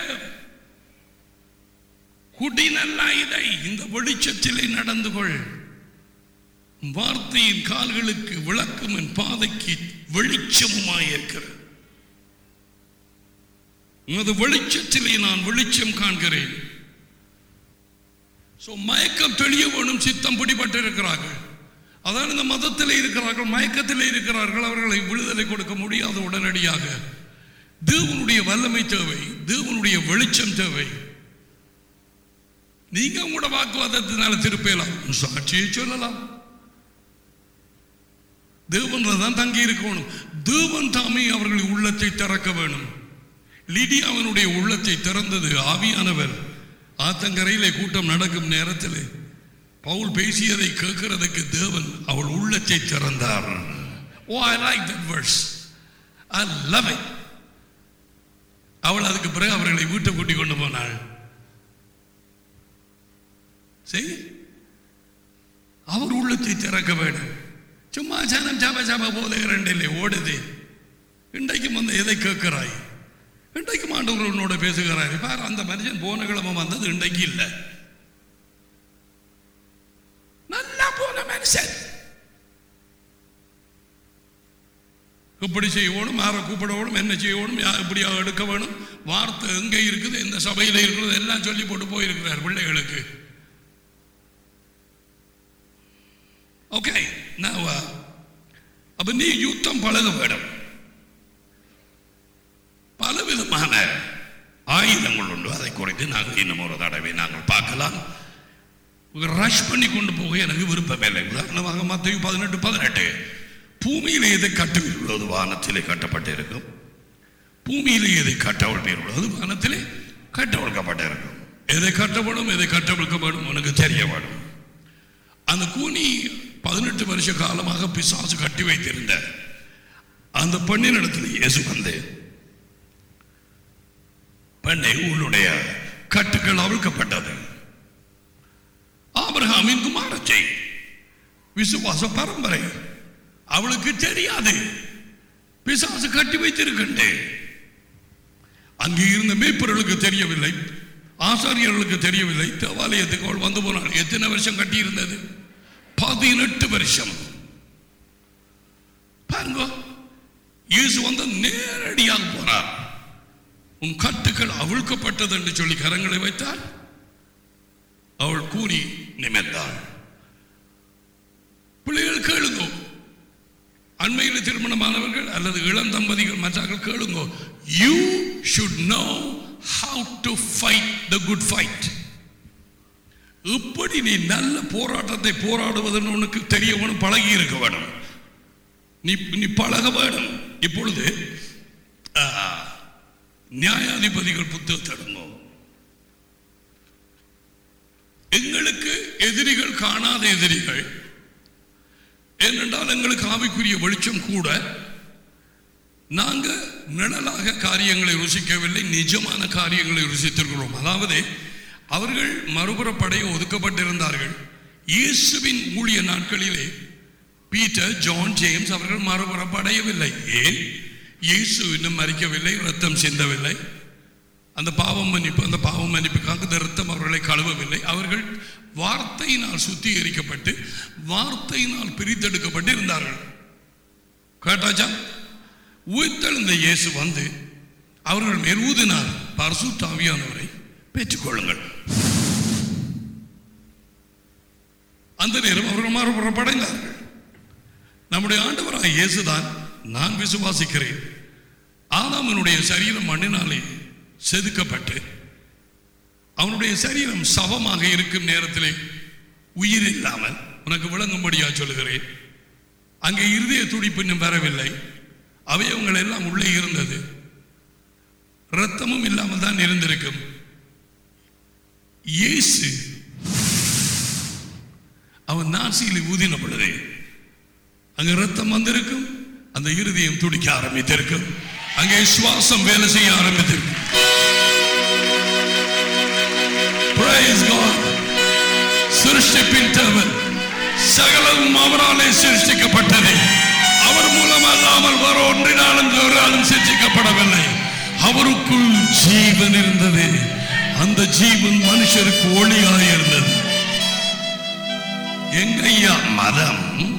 Speaker 2: குடி நல்லா இதை இந்த வெளிச்சத்திலே நடந்து கொள் வார்த்தையின் கால்களுக்கு விளக்கும் என் பாதைக்கு வெளிச்சமுமாயிருக்கிறது உமது வெளிச்சத்திலே நான் வெளிச்சம் காண்கிறேன் சோ மயக்கம் தெளிய வேணும் சித்தம் பிடிபட்டு இருக்கிறார்கள் அதான் இந்த மதத்தில் இருக்கிறார்கள் மயக்கத்தில் இருக்கிறார்கள் அவர்களை விடுதலை கொடுக்க முடியாத உடனடியாக தேவனுடைய வல்லமை தேவை தேவனுடைய வெளிச்சம் தேவை நீங்க உங்களோட வாக்குவாதத்தினால திருப்பலாம் சாட்சியை சொல்லலாம் தேவன்ல தான் தங்கி இருக்கணும் தேவன் தாமே அவர்களின் உள்ளத்தை திறக்க வேணும் லிடியாவினுடைய உள்ளத்தை திறந்தது ஆவியானவர் ஆத்தங்கரையிலே கூட்டம் நடக்கும் நேரத்தில் பவுல் பேசியதை கேட்கிறதுக்கு தேவன் அவள் உள்ளத்தை திறந்தார் oh I like that verse I love it அவள் அதுக்கு பிறகு அவர்களை வீட்டை கூட்டி கொண்டு போனாள் சரி அவர் உள்ளத்தை திறக்க வேண்டும் சும்மா ஜனம் ஜப ஜப போதைகிறண்டில்லை ஓடுது இன்றைக்கும் வந்து எதை கேட்கிறாய் இன்றைக்கும் ஆண்டவர் உன்னோட பேசுகிறார் பாரு அந்த மனுஷன் போன கிழமை வந்தது இன்றைக்கு இல்லை நல்லா போன மனுஷன் எப்படி செய்யணும் யாரை கூப்பிடணும் என்ன செய்யணும் யா- எப்படியா எடுக்க வேணும் வார்த்தை எங்கே இருக்குது எந்த சபையில் இருக்கிறது எல்லாம் சொல்லி போட்டு போயிருக்கிறார் பிள்ளைகளுக்கு ஓகே நான் அப்ப நீ யுத்தம் பழக வேணும் பலவிதமான ஆயுதங்கள் உண்டு அதை குறித்து நாங்கள் இன்னும் ஒரு தடவை நாங்கள் பார்க்கலாம் ரஷ் பண்ணி கொண்டு போக எனக்கு விருப்பம் இல்லை உதாரணமாக மத்திய பதினெட்டு பதினெட்டு பூமியிலே எதை கட்டுவீர்களோ வானத்திலே கட்டப்பட்டிருக்கும் பூமியிலே எதை கட்டவிழ்ப்பீர்களோ அது வானத்திலே கட்டவிழ்க்கப்பட்டிருக்கும் எதை கட்டப்படும் எதை கட்டவிழ்க்கப்படும் உனக்கு தெரிய வேணும் அந்த கூனி பதினெட்டு வருஷ காலமாக பிசாசு கட்டி வைத்திருந்த அந்த பெண்ணினிடத்தில் இயேசு வந்து பெண்ணை உன்னுடைய கட்டுக்கள் அவிழ்க்கப்பட்டது ஆபிரகாமின் குமாரத்தை விசுவாச பரம்பரை அவளுக்கு தெரியாது பிசாசு கட்டி வைத்திருக்கின்றே அங்கே இருந்த மேய்ப்பர்களுக்கு தெரியவில்லை ஆசாரியர்களுக்கு தெரியவில்லை தேவாலயத்துக்கு அவள் வந்து போனாள் எத்தனை வருஷம் கட்டி இருந்தது பதினெட்டு வருஷம் பாருங்க இயேசு வந்து நேரடியாக போனார் உன் கட்டுக்கள் அவிழ்க்கப்பட்டது என்று சொல்லி கரங்களை வைத்தார் அவள் கூறி நிமிர்ந்தாள் பிள்ளைகள் கேளுங்கோ அண்மையில் திருமணமானவர்கள் அல்லது இளம் தம்பதிகள் மற்றார்கள் கேளுங்கோ you should know how to fight the good fight எப்படி நீ நல்ல போராட்டத்தை போராடுவதுன்னு உனக்கு தெரிய வேணும் பழகி இருக்க வேணும் நீ நீ பழக வேணும் இப்பொழுது ஆ, நியாயாதிபதிகள் புத்தகத்தை எடுங்கோ எங்களுக்கு எதிரிகள் காணாத எதிரிகள் ஏனென்றால் எங்களுக்கு ஆவிக்குரிய வெளிச்சம் கூட நாங்க நிழலாக காரியங்களை ருசிக்கவில்லை நிஜமான காரியங்களை ருசித்திருக்கிறோம் அதாவது அவர்கள் மறுபுறப்படைய ஒதுக்கப்பட்டிருந்தார்கள் இயேசுவின் ஊழிய நாட்களிலே பீட்டர் ஜான் ஜேம்ஸ் அவர்கள் மறுபுறப்படையவில்லை ஏன் இயேசு இன்னும் மறிக்கவில்லை ரத்தம் சிந்தவில்லை அந்த பாவம் மன்னிப்பு அந்த பாவம் மன்னிப்புக்காக இந்த ரத்தம் அவர்களை கழுவவில்லை அவர்கள் வார்த்தையினால் சுத்திகரிக்கப்பட்டு வார்த்தையினால் பிரித்தெடுக்கப்பட்டு இருந்தார்கள் கேட்டாச்சா உயிர்த்தெழுந்த இயேசு வந்து அவர்கள் மேல் ஊதினார் பரசுத்தாவியானவரை பெற்றுக்கொள்ளுங்கள் அந்த நேரம் அவர்கள் மறுபுறப்படைந்தார்கள் நம்முடைய ஆண்டவராக இயேசுதான் நான் விசுவாசிக்கிறேன் ஆதாமனுடைய சரீரம் மண்ணினாலே செதுக்கப்பட்டு அவனுடைய சரீரம் சவமாக இருக்கும் நேரத்திலே உயிர் இல்லாமல் உனக்கு விளங்கும்படியா சொல்லுகிறேன் அங்கே இருதய துடிப்பு இன்னும் வரவில்லை அவயவங்கள் எல்லாம் உள்ளே இருந்தது இரத்தமும் இல்லாமல் தான் இருந்திருக்கும் இயேசு அவன் நாசியில் ஊதின பொழுது அங்க ரத்தம் வந்திருக்கும் அந்த இருதயம் துடிக்க ஆரம்பித்திருக்கும் அங்கே சுவாசம் வேலை செய்ய ஆரம்பித்திருக்கும் Praise God. சிருஷ்டிப்பின் தேவன் சகலமும் அவராலே சிருஷ்டிக்கப்பட்டது அவர் மூலம் அல்லாமல் வர ஒன்றினாலும் ஒருவராலும் சிருஷ்டிக்கப்படவில்லை அவருக்குள் ஜீவன் இருந்தது அந்த ஜீவன் மனுஷருக்கு ஒளியாக இருந்தது எங்கய்யா மதம்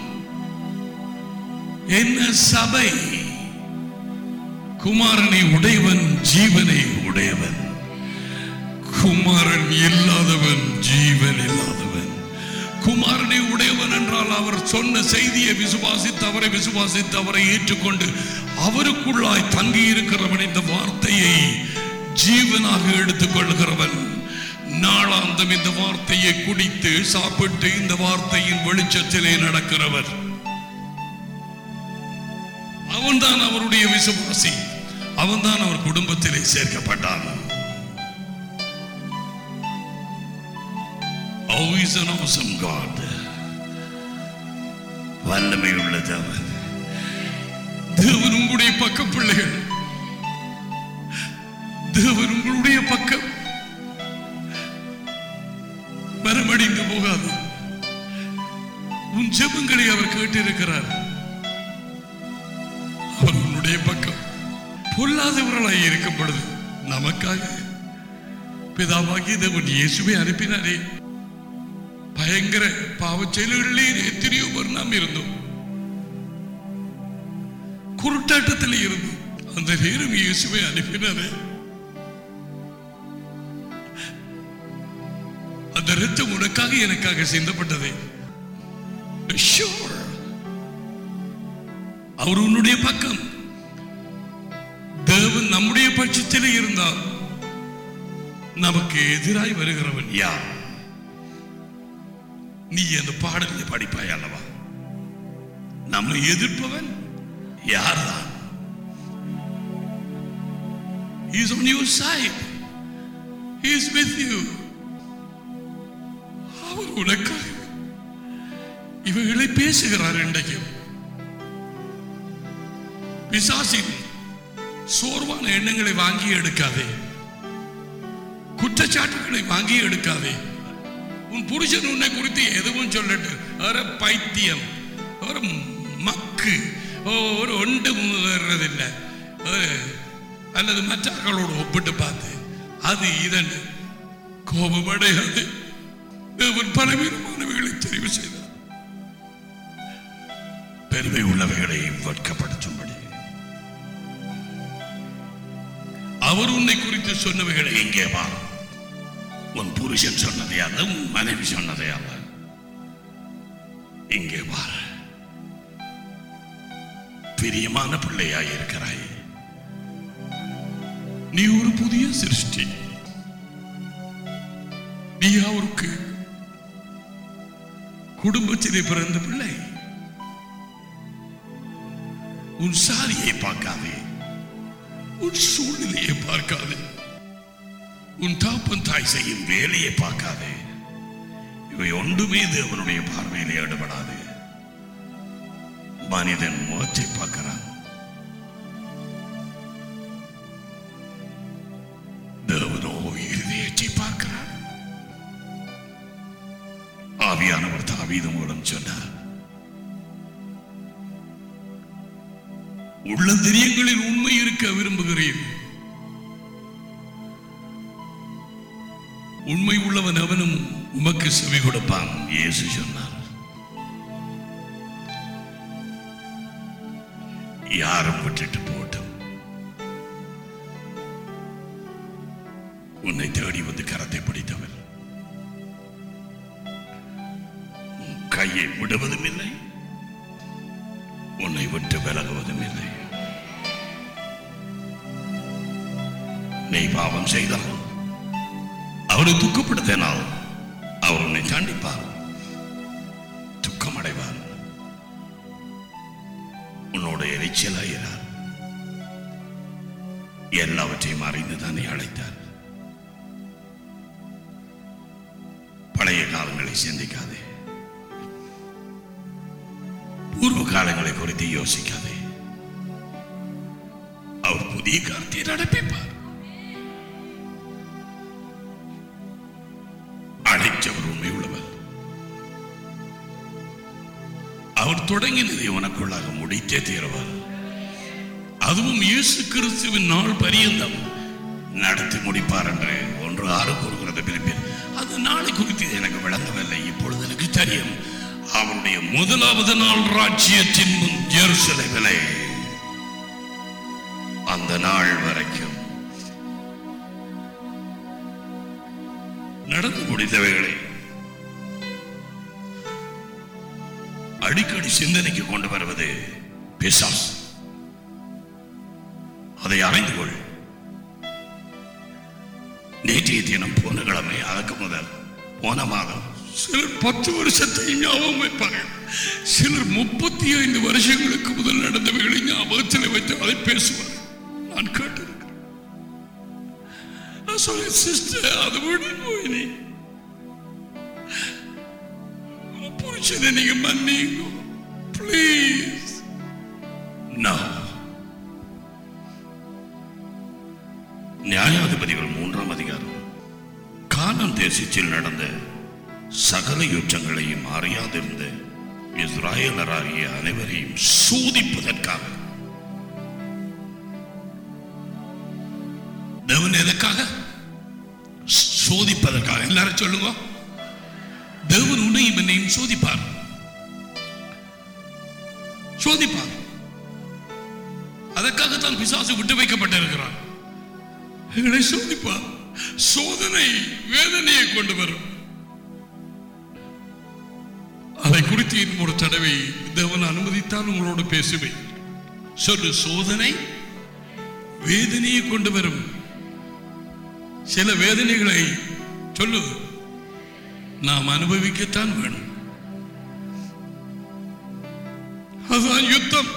Speaker 2: என்ன சபை குமாரனை உடையவன் ஜீவனை உடையவன் குமாரன் இல்லாதவன் ஜீவன் இல்லாதவன் குமாரனை உடையவன் என்றால் அவர் சொன்ன செய்தியை விசுவாசித்து அவரை விசுவாசித்து அவரை ஏற்றுக்கொண்டு அவருக்குள்ளாய் தங்கி இருக்கிறவன் இந்த வார்த்தையை ஜீவனாக எடுத்துக்கொள்கிறவன் நாளாந்தம் இந்த வார்த்தையை குடித்து சாப்பிட்டு இந்த வார்த்தையின் வெளிச்சத்திலே நடக்கிறவர் அவன்தான் அவருடைய விசுவாசி அவன்தான் அவர் குடும்பத்திலே சேர்க்கப்பட்டான் Oh, he's an awesome God. வல்லமை உள்ள தேவன் தேவன் உங்களுடைய பக்க பிள்ளைகள் தேவன் உங்களுடைய பக்கம் மரமடிந்து போகாது உன் ஜெபங்களை அவர் கேட்டிருக்கிறார் அவர் உன்னுடைய பக்கம் பொல்லாதவர்களாய் இருக்கும் பொழுது நமக்காக பிதாவாகிய தேவன் இயேசுவை அனுப்பினாரே ഭയങ്കര പാവച്ചെലുകളിൽ എത്രയോ പേർ നാം ഇരുന്നു குருட்டாட்டத்தில் இருந்து அந்த நேரம் இயேசுவை அனுப்பினாரே அந்த ரத்தம் உனக்காக எனக்காக சிந்தப்பட்டதே Sure. அவர் உன்னுடைய பக்கம் தேவன் நம்முடைய பட்சத்தில் இருந்தால் நமக்கு எதிராய் வருகிறவன் யார் நீ அந்த பாடலை படிப்பாய் அல்லவா நம்மை எதிர்ப்பவன் யார்தான் He is on your side. He is with you. அவர் உனக்காக இவைகளை பேசுகிறார் இன்றைக்கு பிசாசின் சோர்வான எண்ணங்களை வாங்கி எடுக்காதே குற்றச்சாட்டுகளை வாங்கி எடுக்காதே உன் புருஷன் உன்னை குறித்து எதுவும் சொல்லட்டு ஒரு பைத்தியம் ஒரு மக்கு ஒரு ஒன்று வர்றதில்லை ஒரு- அல்லது மற்றவர்களோடு ஒப்பிட்டு பார்த்து அது இதன் கோபமடையாது தேவன் பலவீனமானவைகளை தெரிவு செய்தார் பெருமை உள்ளவைகளை வெட்கப்படுத்தும்படி அவர் உன்னை குறித்து சொன்னவைகளை எங்கே வா உன் புருஷன் சொன்னதே அல்ல உன் மனைவி சொன்னதே அல்ல இங்கே வா பிரியமான பிள்ளையாய் இருக்கிறாய் நீ ஒரு புதிய சிருஷ்டி நீ அவருக்கு குடும்பத்திலே பிறந்த பிள்ளை உன் சாதியை பார்க்காதே உன் சூழ்நிலையை பார்க்காதே உன் தாப்பன் தாய் செய்யும் வேலையை பார்க்காதே இவை ஒன்றுமே தேவனுடைய பார்வையிலே ஈடுபடாது மனிதன் முகத்தை பார்க்கிறான் தேவனோ இருதயத்தை பார்க்கிறார் ஆவியானவர் தாவீது மூலம் சொன்னார் உள்ளந்திரியங்களில் உண்மை இருக்க விரும்புகிறேன் உண்மை உள்ளவன் அவனும் உமக்கு செவி கொடுப்பான் இயேசு சொன்னார் யாரும் விட்டுட்டு போட்டும் உன்னை தேடி வந்து கரத்தை பிடித்தவர் உன் கையை விடுவதும் இல்லை உன்னை விட்டு விலகுவதும் இல்லை நீ பாவம் செய்தால் அவரை துக்கப்படுத்தினால் அவர் உன்னை தண்டிப்பார் துக்கமடைவார் உன்னோட எரிச்சலாயிரார் எல்லாவற்றையும் அறிந்து தானே அழைத்தார் பழைய காலங்களை சிந்திக்காதே பூர்வ காலங்களை குறித்து யோசிக்காதே அவர் புதிய காலத்தை நடப்பிப்பார் அழைச்சவர் உண்மை உள்ளவர் அவர் தொடங்கினதை உனக்குள்ளாக முடித்தே தீருவார் அதுவும் இயேசு கிறிஸ்துவின் நாள் பரியந்தம் நடத்தி முடிப்பார் என்று ஒன்று ஆறு கூறுகிறது பிலிப்பில் அது நாளை குறித்து எனக்கு விளங்கவில்லை இப்பொழுது எனக்கு தெரியும் அவருடைய முதலாவது நாள் ராஜ்யத்தின் முன் ஜெருசலேமிலே அந்த நாள் வரைக்கும் நடந்து முடிந்தவைகளை அடிக்கடி சிந்தனைக்கு கொண்டு வருவது பிசாஸ் அதை அறிந்து கொள் நேற்றைய தினம் போன கிழமை அதற்கு முதல் போன மாதம் சிலர் பத்து வருஷத்தை ஞாபகம் வைப்பார்கள் சிலர் முப்பத்தி ஐந்து வருஷங்களுக்கு முதல் நடந்தவைகளை ஞாபகத்தில் வைத்து அதை பேசுவார் நான் கேட்டிருக்கிறேன் நான் சொன்னேன் சிஸ்டர் அது விட போயினே புருஷனை நீங்க மன்னிங்க ப்ளீஸ் நோ நியாயாதிபதிகள் மூன்றாம் அதிகாரம் கானான் தேசத்தில் நடந்த சகல யுத்தங்களையும் அறியாதிருந்த இஸ்ராயலராகிய அனைவரையும் சோதிப்பதற்காக தேவன் எதற்காக சோதிப்பதற்காக எல்லாரும் சொல்லுங்க தேவன் உன்னையும் என்னையும் சோதிப்பார் சோதிப்பார் அதற்காகத்தான் பிசாசு விட்டு வைக்கப்பட்டிருக்கிறான் எங்களை சோதிப்பா சோதனை வேதனையை கொண்டு வரும் அதை குறித்து இன்னும் ஒரு தடவை தேவன் அனுமதித்தால் உங்களோடு பேசுவேன் சொல்லு சோதனை வேதனையை கொண்டு வரும் சில வேதனைகளை சொல்லு நாம் அனுபவிக்கத்தான் வேணும் அதுதான் யுத்தம்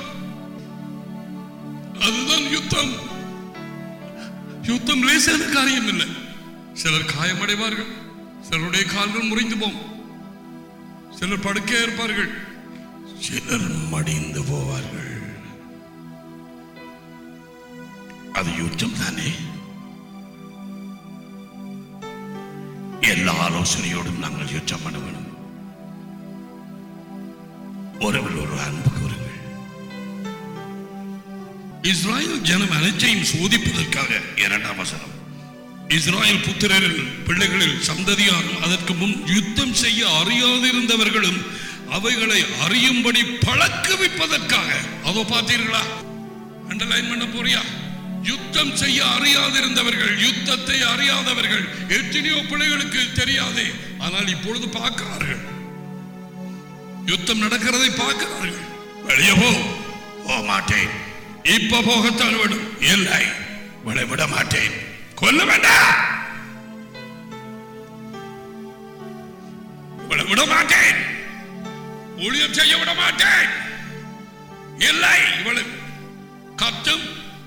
Speaker 2: அதுதான் யுத்தம் யுத்தம் லேசான காரியம் இல்லை சிலர் காயமடைவார்கள் சிலருடைய கால்கள் முறிந்து போம் சிலர் படுக்கையா இருப்பார்கள் சிலர் மடிந்து போவார்கள் அது யுத்தம் தானே எல்லா ஆலோசனையோடும் நாங்கள் யுத்தம் பண்ண வேணும் ஒருவர் ஒரு அன்பு கூறுங்கள் இஸ்ராயல் ஜனம் அனைத்தையும் சோதிப்பதற்காக இரண்டாம் வசனம் இஸ்ராயல் புத்திரரில் பிள்ளைகளில் சந்ததியாரும் அதற்கு முன் யுத்தம் செய்ய அறியாதிருந்தவர்களும் அவைகளை அறியும்படி பழக்குவிப்பதற்காக அதோ பார்த்தீர்களா அண்டர்லைன் பண்ண போறியா யுத்தம் செய்ய அறியாதிருந்தவர்கள் யுத்தத்தை அறியாதவர்கள் எத்தனையோ பிள்ளைகளுக்கு தெரியாதே ஆனால் இப்பொழுது பார்க்கிறார்கள் யுத்தம் நடக்கிறதை பார்க்கிறார்கள் வெளியே போ போக மாட்டேன் இப்ப போகத்தான் விடும் இல்லை விட விட மாட்டேன் கொல்ல வேண்டாம் விட விட மாட்டேன் ஊழியம் செய்ய விட மாட்டேன் இல்லை இவளு கத்தும்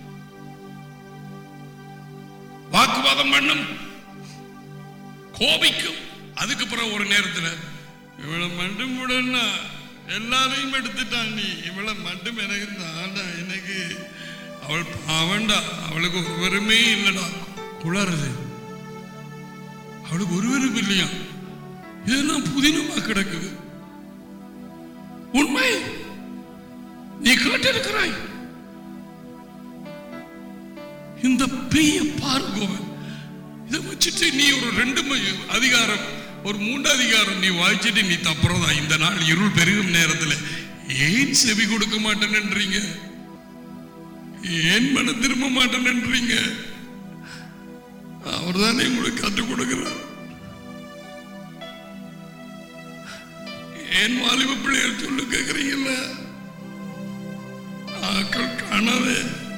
Speaker 2: வாக்குவாதம் பண்ணும் கோபிக்கும் அதுக்கு பிறகு ஒரு நேரத்துல இவளை மட்டும் விடனா எல்லாரையும் எடுத்துட்டான் நீ இவளை மட்டும் எனக்கு தாண்டா எனக்கு அவள் பாவண்டா அவளுக்கு ஒருவருமே இல்லடா குளறுது அவளுக்கு ஒருவரும் இல்லையா இதெல்லாம் புதினமா கிடக்குது உண்மை நீ கேட்டிருக்கிறாய் இந்த பெய்ய பார்கோவன் இதை வச்சுட்டு நீ ஒரு ரெண்டு ம- அதிகாரம் ஒரு மூன்று அதிகாரம் நீ வாய்ச்சிட்டு நீ தப்புறதா இந்த நாள் இருள் பெருகும் நேரத்துல ஏன் செவி கொடுக்க மாட்டேன்றீங்க ஏன் மன திரும்ப மாட்டேன்றீங்க அவர் தானே உங்களுக்கு கற்றுக் கொடுக்கிறார் ஏன் வாலிப பிள்ளைகள் சொல்லு கேட்குறீங்கல்ல ஆக்கள் காணாதே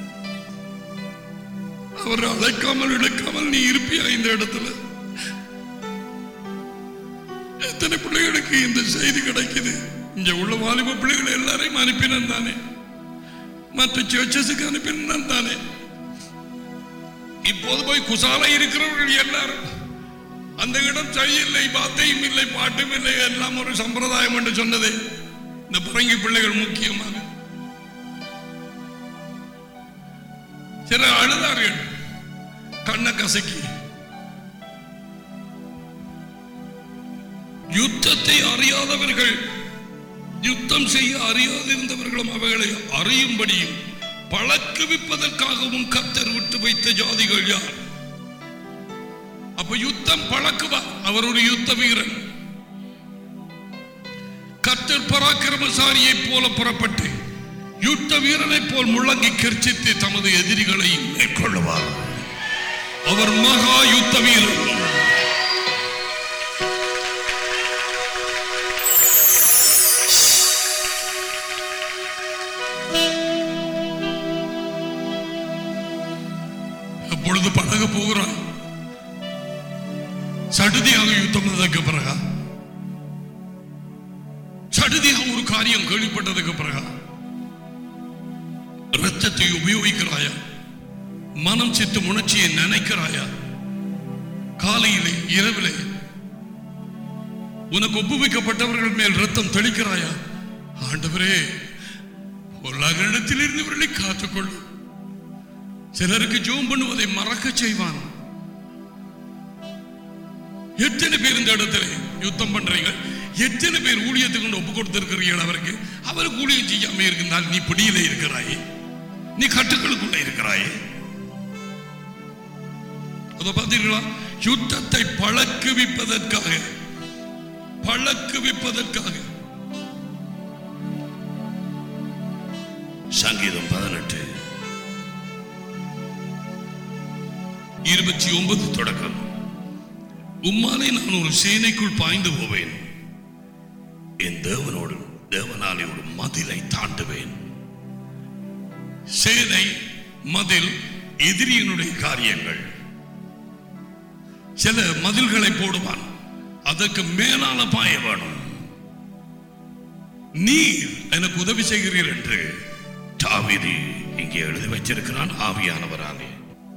Speaker 2: அவர் அழைக்காமல் இழக்காமல் நீ இருப்பியா இந்த இடத்துல எத்தனை பிள்ளைகளுக்கு இந்த செய்தி கிடைக்குது இங்க உள்ள வாலிப பிள்ளைகள் எல்லாரையும் அனுப்பினன் தானே மற்ற சர்ச்சஸுக்கு அனுப்பினான் தானே இப்போது போய் குசாலை இருக்கிறவர்கள் எல்லாரும் அந்த இடம் சரியில்லை வார்த்தையும் இல்லை பாட்டும் இல்லை எல்லாம் ஒரு சம்பிரதாயம் என்று சொன்னதே இந்த பரங்கி பிள்ளைகள் முக்கியமாக சிலர் அழுதார்கள் கண்ண கசக்கி யுத்தத்தை அறியாதவர்கள் யுத்தம் செய்ய அறியாதிருந்தவர்களும் அவைகளை அறியும்படியும் பழக்குவிப்பதற்காகவும் கத்தர் விட்டு வைத்த ஜாதிகள் யார் அப்ப யுத்தம் பழக்குவார் அவர் ஒரு யுத்த வீரன் கத்தர் பராக்கிரமசாரியைப் போல புறப்பட்டு யுத்த வீரனைப் போல் முழங்கி கர்ச்சித்து தமது எதிரிகளை மேற்கொள்ளுவார் அவர் மகா யுத்த வீரன் எப்பொழுது பழக போகிறாய் சடுதியாக யுத்தம் வந்ததுக்கு பிறகா சடுதியாக ஒரு காரியம் கேள்விப்பட்டதுக்கு பிறகா ரத்தத்தை உபயோகிக்கிறாயா மனம் சித்து உணர்ச்சியை நினைக்கிறாயா காலையிலே இரவிலே உனக்கு ஒப்புவிக்கப்பட்டவர்கள் மேல் ரத்தம் தெளிக்கிறாயா ஆண்டவரே பொருளாதாரத்திலிருந்து இவர்களை காத்துக்கொள்ளும் சிலருக்கு ஜோம் பண்ணுவதை மறக்க செய்வான் எத்தனை பேர் இந்த இடத்துல யுத்தம் பண்றீங்க எத்தனை பேர் ஊழியத்துக்கு கொண்டு ஒப்பு கொடுத்திருக்கிறீர்கள் அவருக்கு அவருக்கு ஊழியம் செய்யாம இருந்தால் நீ பிடியில இருக்கிறாயே நீ கட்டுக்களுக்குள்ள இருக்கிறாயே அதை பார்த்தீர்களா யுத்தத்தை பழக்குவிப்பதற்காக பழக்குவிப்பதற்காக சங்கீதம் பதினெட்டு இருபத்தி ஒன்பது தொடக்கம் உம்மாலே நான் ஒரு சேனைக்குள் பாய்ந்து போவேன் என் தேவனோடு தேவனாலே ஒரு மதிலை தாண்டுவேன் சேனை மதில் எதிரியினுடைய காரியங்கள் சில மதில்களை போடுவான் அதற்கு மேலான பாய வேணும் நீர் எனக்கு உதவி செய்கிறீர் என்று தாவீது இங்கே எழுதி வச்சிருக்கிறான் ஆவியானவராலே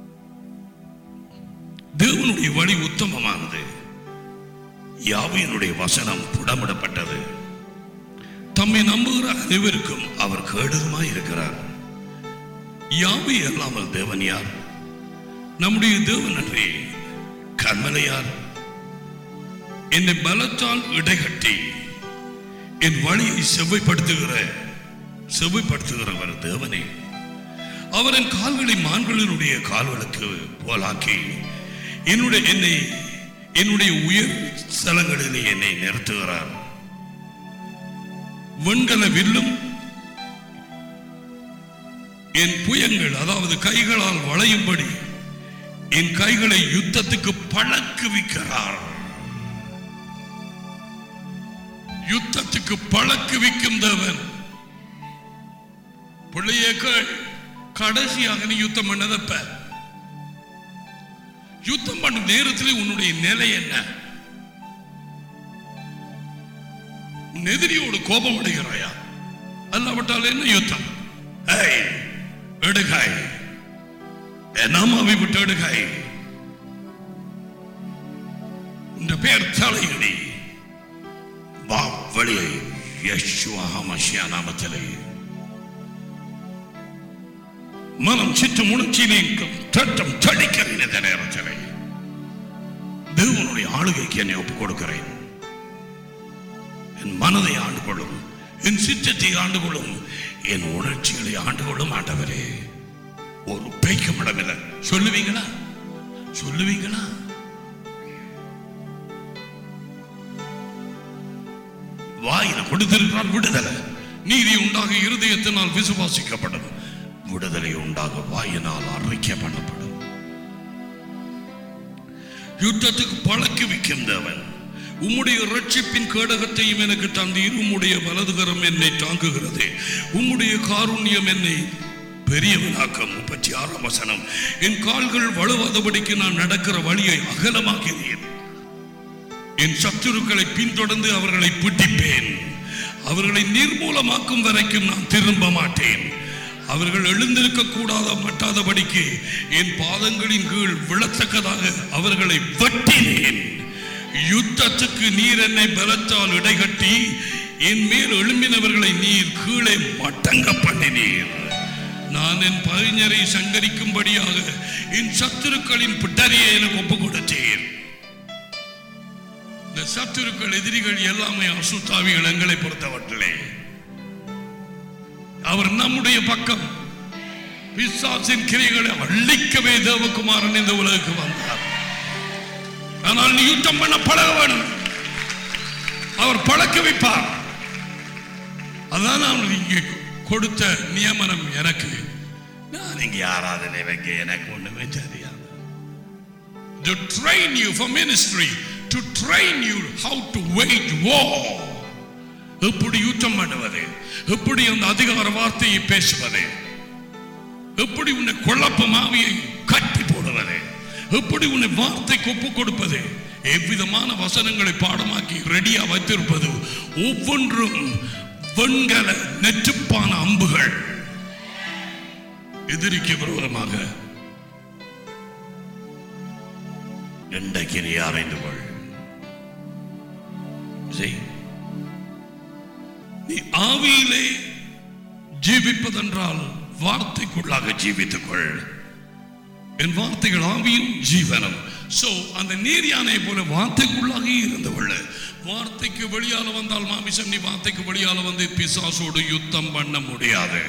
Speaker 2: தேவனுடைய வழி உத்தமமானது யாவையினுடைய வசனம் புடமிடப்பட்டது தம்மை நம்புகிற அனைவருக்கும் அவர் கேடுதமாய் இருக்கிறார் யாவை அல்லாமல் தேவன் யார் நம்முடைய தேவன் அன்றே கண்மலையார் என்னை பலத்தால் இடைகட்டி என் வழியை செவ்வைப்படுத்துகிற செவ்வைப்படுத்துகிறவர் தேவனே அவரின் கால்களை மான்களினுடைய கால்களுக்கு போலாக்கி என்னுடைய என்னை என்னுடைய உயர் ஸ்தலங்களிலே என்னை நிறுத்துகிறார் வெண்கல வில்லும் என் புயங்கள் அதாவது கைகளால் வளையும்படி என் கைகளை யுத்தத்துக்கு பழக்குவிக்கிறார் யுத்தத்துக்கு பழக்குவிக்கும் தேவன் பிள்ளையே கேள் கடைசியாக நீ யுத்தம் பண்ணதப்ப யுத்தம் பண்ணும் நேரத்தில் உன்னுடைய நிலை என்ன உன் எதிரியோடு கோபம் அடைகிறாயா அல்லாவிட்டால் என்ன யுத்தம் ஏய், எடுகாய் என் அம்மாவை விட்டு எடுகாய் இந்த பேர் தலையடி வா வெளியே யேசுவா மஷியா நாமத்திலே மனம் சிற்றும் உணர்ச்சியிலே தட்டம் தடிக்கிறேன் இந்த நேரத்திலே தேவனுடைய ஆளுகைக்கு என்னை ஒப்புக் கொடுக்கிறேன் என் மனதை ஆண்டு கொள்ளும் என் சித்தத்தை ஆண்டு கொள்ளும் என் உணர்ச்சிகளை ஆண்டு கொள்ளும் ஆண்டவரே ஒரு பேய்க்கும் இடமில்லை சொல்லுவீங்களா சொல்லுவீங்களா வாயில கொடுத்திருக்கிறார் விடுதலை நீதி உண்டாக இருதயத்தினால் விசுவாசிக்கப்படும் விடுதலை உண்டாக வாயினால் அறிக்கை பண்ணப்படும் யுத்தத்துக்கு பழக்கி வைக்கின்றவன் உம்முடைய ரட்சிப்பின் கேடகத்தையும் எனக்கு தந்தீர் உம்முடைய வலதுகரம் என்னை தாங்குகிறது உம்முடைய காருண்யம் என்னை பெரியவனாக்க முப்பத்தி ஆறாம் வசனம் என் கால்கள் வலுவாதபடிக்கு நான் நடக்கிற வழியை அகலமாக்கிறேன் என் சத்துருக்களை பின்தொடர்ந்து அவர்களை பிடிப்பேன் அவர்களை நிர்மூலமாக்கும் வரைக்கும் நான் திரும்ப மாட்டேன் அவர்கள் எழுந்திருக்க கூடாத மட்டாதபடிக்கு என் பாதங்களின் கீழ் விழத்தக்கதாக அவர்களை வெட்டினேன் யுத்தத்துக்கு நீர் என்னை பலத்தால் இடைகட்டி என் மேல் எழும்பினவர்களை நீர் கீழே மட்டங்க பண்ணினீர் நான் என் பறிஞரை சங்கரிக்கும்படியாக என் சத்துருக்களின் பிட்டரியை எனக்கு ஒப்பு கொடுத்தேன் இந்த சத்துருக்கள் எதிரிகள் எல்லாமே அசுத்தாவிகள் எங்களை பொறுத்தவற்றிலே அவர் நம்முடைய பக்கம் பிசாசின் கிரைகளை அழிக்கவே தேவகுமாரன் இந்த உலகுக்கு வந்தார் ஆனால் நீ யுத்தம் பண்ண பழக வேணும் அவர் பழக்க வைப்பார் அதான் அவர் இங்கே கொடுத்த நியமனம் எனக்கு நான் இங்கே ஆராதனை வைக்க எனக்கு ஒண்ணுமே தெரியாது to train you for ministry to train you how to wage war எப்படி யுத்தம் பண்ணுவது எப்படி அந்த அதிகார வார்த்தையை பேசுவது எப்படி உன்னை குழப்ப மாவியை கட்டி போடுவது எப்படி உன்னை வார்த்தைக்கு ஒப்பு கொடுப்பது எவ்விதமான வசனங்களை பாடமாக்கி ரெடியா வைத்திருப்பது ஒவ்வொன்றும் வெண்கல நெற்றுப்பான அம்புகள் எதிரிக்கு விரோதமாக இன்றைக்கு நீ அறிந்து கொள் செய். நீ ஆவியிலே ஜீவிப்பதென்றால் வார்த்தைக்குள்ளாக ஜீவித்துக் கொள் என் வார்த்தைகள் ஆவியும் ஜீவனம் சோ அந்த நீர் யானை போல வார்த்தைக்குள்ளாக இருந்து கொள்ள வார்த்தைக்கு வெளியால வந்தால் மாமிசம் நீ வார்த்தைக்கு வெளியால வந்து பிசாசோடு யுத்தம் பண்ண முடியாது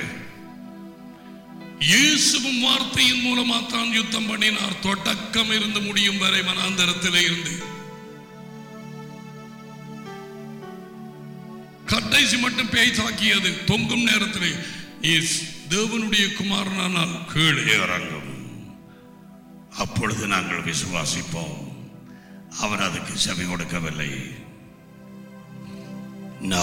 Speaker 2: இயேசுவும் வார்த்தையின் மூலமா தான் யுத்தம் பண்ணினார் தொடக்கம் இருந்து முடியும் வரை மனாந்தரத்திலே இருந்து கடைசி மட்டும் பேய் தாக்கியது தொங்கும் நேரத்திலே இஸ் தேவனுடைய குமாரனானால் கீழே இறங்கும்
Speaker 1: அப்பொழுது நாங்கள் விசுவாசிப்போம் அவர் அதுக்கு செவி கொடுக்கவில்லை No.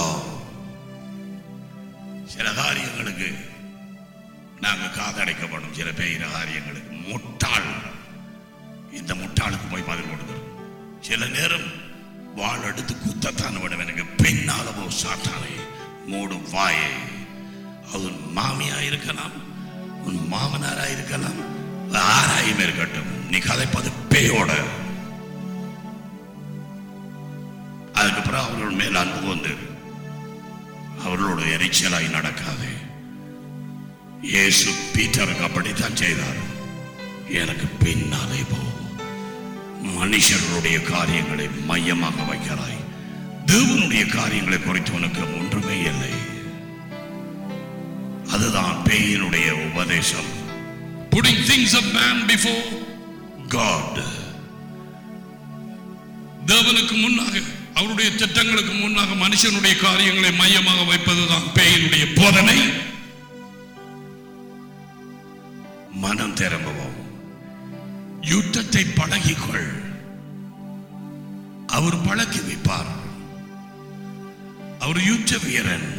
Speaker 1: சில காரியங்களுக்கு நாங்கள் காதடைக்கப்படும் சில பெரிய காரியங்களுக்கு முட்டாள் இந்த முட்டாளுக்கு போய் பதில் கொடுக்கிறோம் சில நேரம் வாழ் எடுத்து குத்தத்தான் விடும் எனக்கு பின்னாலவோ சாத்தானே மூடும் வாயே அது உன் மாமியா இருக்கலாம் உன் மாமனாரா இருக்கலாம் ஆராயும் இருக்கட்டும் நீ கதைப்பது பேயோட அதுக்கப்புறம் அவர்கள் மேல் அன்பு கொண்டு அவர்களோட எரிச்சலாய் நடக்காது இயேசு பீட்டருக்கு அப்படித்தான் செய்தார் எனக்கு பின்னாலே போ மனுஷர்களுடைய காரியங்களை மையமாக வைக்கிறாய் தேவனுடைய காரியங்களை குறித்து உனக்கு ஒன்றுமே இல்லை அதுதான் பேயினுடைய உபதேசம்
Speaker 2: Putting things of man before
Speaker 1: God
Speaker 2: தேவனுக்கு முன்னாக அவருடைய திட்டங்களுக்கு முன்னாக மனுஷனுடைய காரியங்களை மையமாக வைப்பதுதான் பேயினுடைய போதனை
Speaker 1: மனம் திரும்பவும் யுத்தத்தை பழகிக்கொள் அவர் பழக்கி வைப்பார் அவர் யுத்த வீரன்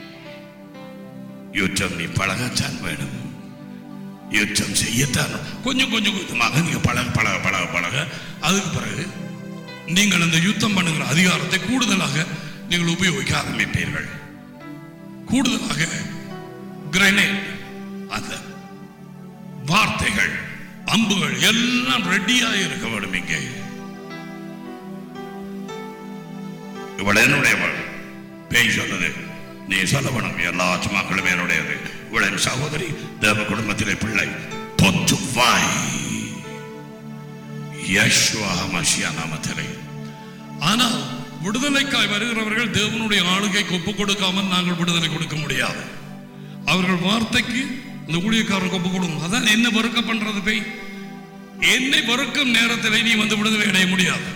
Speaker 1: யுத்தம் நீ பழகத்தான் வேணும் யுத்தம் செய்யத்தான் கொஞ்சம் கொஞ்சம் கொஞ்சமாக நீங்க பழக பழக பழக பழக அதுக்கு பிறகு
Speaker 2: நீங்கள் அந்த யுத்தம் பண்ணுகிற அதிகாரத்தை கூடுதலாக நீங்கள் உபயோகிக்க ஆரம்பிப்பீர்கள் கூடுதலாக கிரனேட்
Speaker 1: அந்த
Speaker 2: வார்த்தைகள் அம்புகள் எல்லாம் ரெடியாக இருக்க வேண்டும் இங்கே
Speaker 1: இவள் என்னுடையவள் பேய் சொன்னது நீ சொல்ல வேணும் எல்லா ஆத்மாக்களும் என்னுடையது இவளின் சகோதரி தேவ குடும்பத்திலே பிள்ளை பொத்து வாய் யஷ்வா மஷியா நாமத்திலே
Speaker 2: ஆனால் விடுதலைக்காய் வருகிறவர்கள் தேவனுடைய ஆளுகைக்கு ஒப்புக் கொடுக்காமல் நாங்கள் விடுதலை கொடுக்க முடியாது அவர்கள் வார்த்தைக்கு இந்த ஊழியக்காரருக்கு ஒப்புக் கொடுக்கும் அதான் என்ன வெறுக்க பண்றது போய் என்னை வெறுக்கும் நேரத்தில் நீ வந்து விடுதலை அடைய முடியாது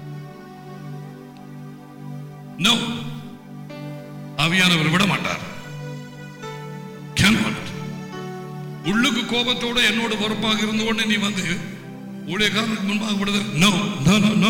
Speaker 2: நோ ஆவியானவர் விட மாட்டார் Cannot. உள்ளுக்கு கோபத்தோட என்னோட பொறுப்பாக இருந்து கொண்டு நீ வந்து ஊழியக்காரனுக்கு முன்பாக விடுதலை no no no no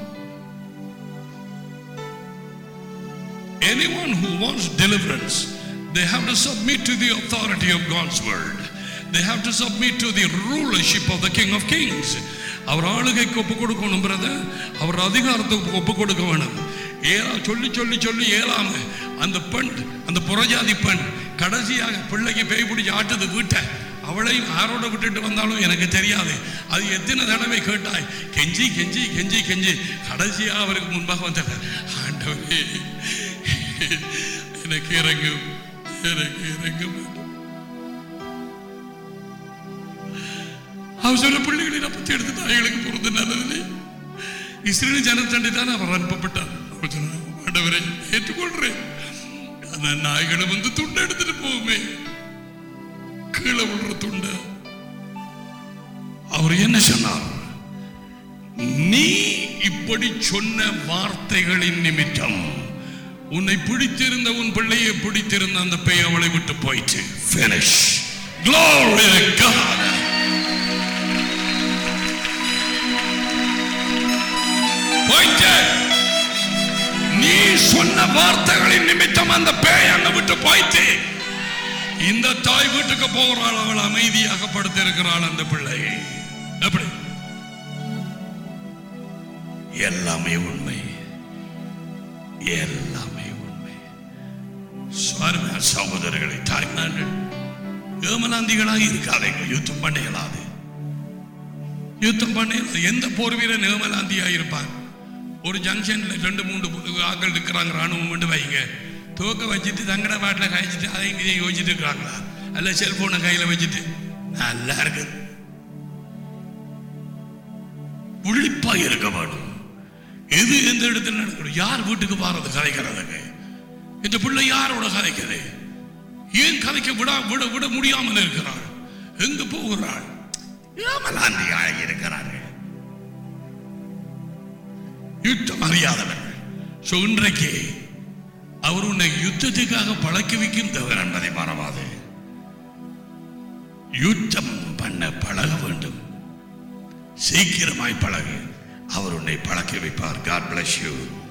Speaker 2: Anyone who wants deliverance, they have to submit to the authority of God's word. They have to submit to the rulership of the King of Kings. அவர் ஆளுகைக்கு ஒப்பு கொடுக்கணும் பிரதர் அவர் அதிகாரத்துக்கு ஒப்பு கொடுக்க வேணும் ஏலா சொல்லி சொல்லி சொல்லி ஏலாம அந்த பெண் அந்த புறஜாதி பெண் கடைசியாக பிள்ளைக்கு பேய் பிடிச்சி ஆட்டுது வீட்டை அவளையும் யாரோட விட்டுட்டு வந்தாலும் எனக்கு தெரியாது அது எத்தனை தடவை கேட்டாய் கெஞ்சி கெஞ்சி கெஞ்சி கெஞ்சி கடைசியா அவருக்கு முன்பாக வந்துட்டார் ஆண்டவரே எனக்கு இறங்கும் எனக்கு இறங்கும் அவர் சொன்ன பிள்ளைகளை பத்தி எடுத்து நாய்களுக்கு பொறுத்து நல்லதில்லை இஸ்ரேல் ஜனத்தண்டி தான் அவர் அனுப்பப்பட்டார் அவர் சொன்னார், ஆண்டவரே ஏற்றுக்கொள்றேன் அந்த நாய்களும் வந்து துண்டை எடுத்துட்டு போகுமே கீழே விடுற துண்டை அவர் என்ன சொன்னார் நீ இப்படி சொன்ன வார்த்தைகளின் நிமித்தம் உன்னை பிடித்திருந்த உன் பிள்ளையை பிடித்திருந்த அந்த பெய் அவளை விட்டு போயிட்டு
Speaker 1: finish
Speaker 2: Glory to God. போயிட்டு நீ சொன்ன வார்த்தைகளின் நிமித்தம் அந்த பேய் அங்க விட்டு போயிட்டு இந்த தாய் வீட்டுக்கு போகிறாள் அவள் அமைதியாக படுத்திருக்கிறாள் அந்த பிள்ளை எப்படி
Speaker 1: எல்லாமே உண்மை எல்லாமே உண்மை
Speaker 2: சுவாருமே
Speaker 1: சகோதரர்களை தாய்மார்கள்
Speaker 2: ஏமலாந்திகளாக இருக்காதீங்க யுத்தம் பண்ண இயலாது யுத்தம் பண்ண இயலாது எந்த போர் வீரன் ஏமலாந்தியா இருப்பார் ஒரு ஜங்ஷன்ல ரெண்டு மூணு ஆட்கள் இருக்கிறாங்க ராணுவம் கொண்டு வைங்க தூக்க வச்சுட்டு தங்கட பாட்டில் காய்ச்சிட்டு அதையும் இதையும் யோசிச்சுட்டு இருக்கிறாங்களா அல்ல செல்போனை கையில வச்சுட்டு
Speaker 1: நல்லா இருக்கு விழிப்பா இருக்க வேணும்
Speaker 2: எது எந்த இடத்துல நடக்கணும் யார் வீட்டுக்கு பாரது கதைக்கிறதுக்கு இந்த பிள்ளை யாரோட கதைக்குது ஏன் கதைக்க விட விட விட முடியாமல் இருக்கிறாள் எங்க போகிறாள்
Speaker 1: ஏமலாந்தியாக இருக்கிறார்கள்
Speaker 2: யுத்தம் அறியாதவர்கள் So, இன்றைக்கு அவர் உன்னை யுத்தத்துக்காக பழக்கி வைக்கின்றவர்
Speaker 1: என்பதை மறவாது யுத்தம் பண்ண பழக வேண்டும் சீக்கிரமாய் பழகு அவர் உன்னை பழக்க வைப்பார் காட் bless you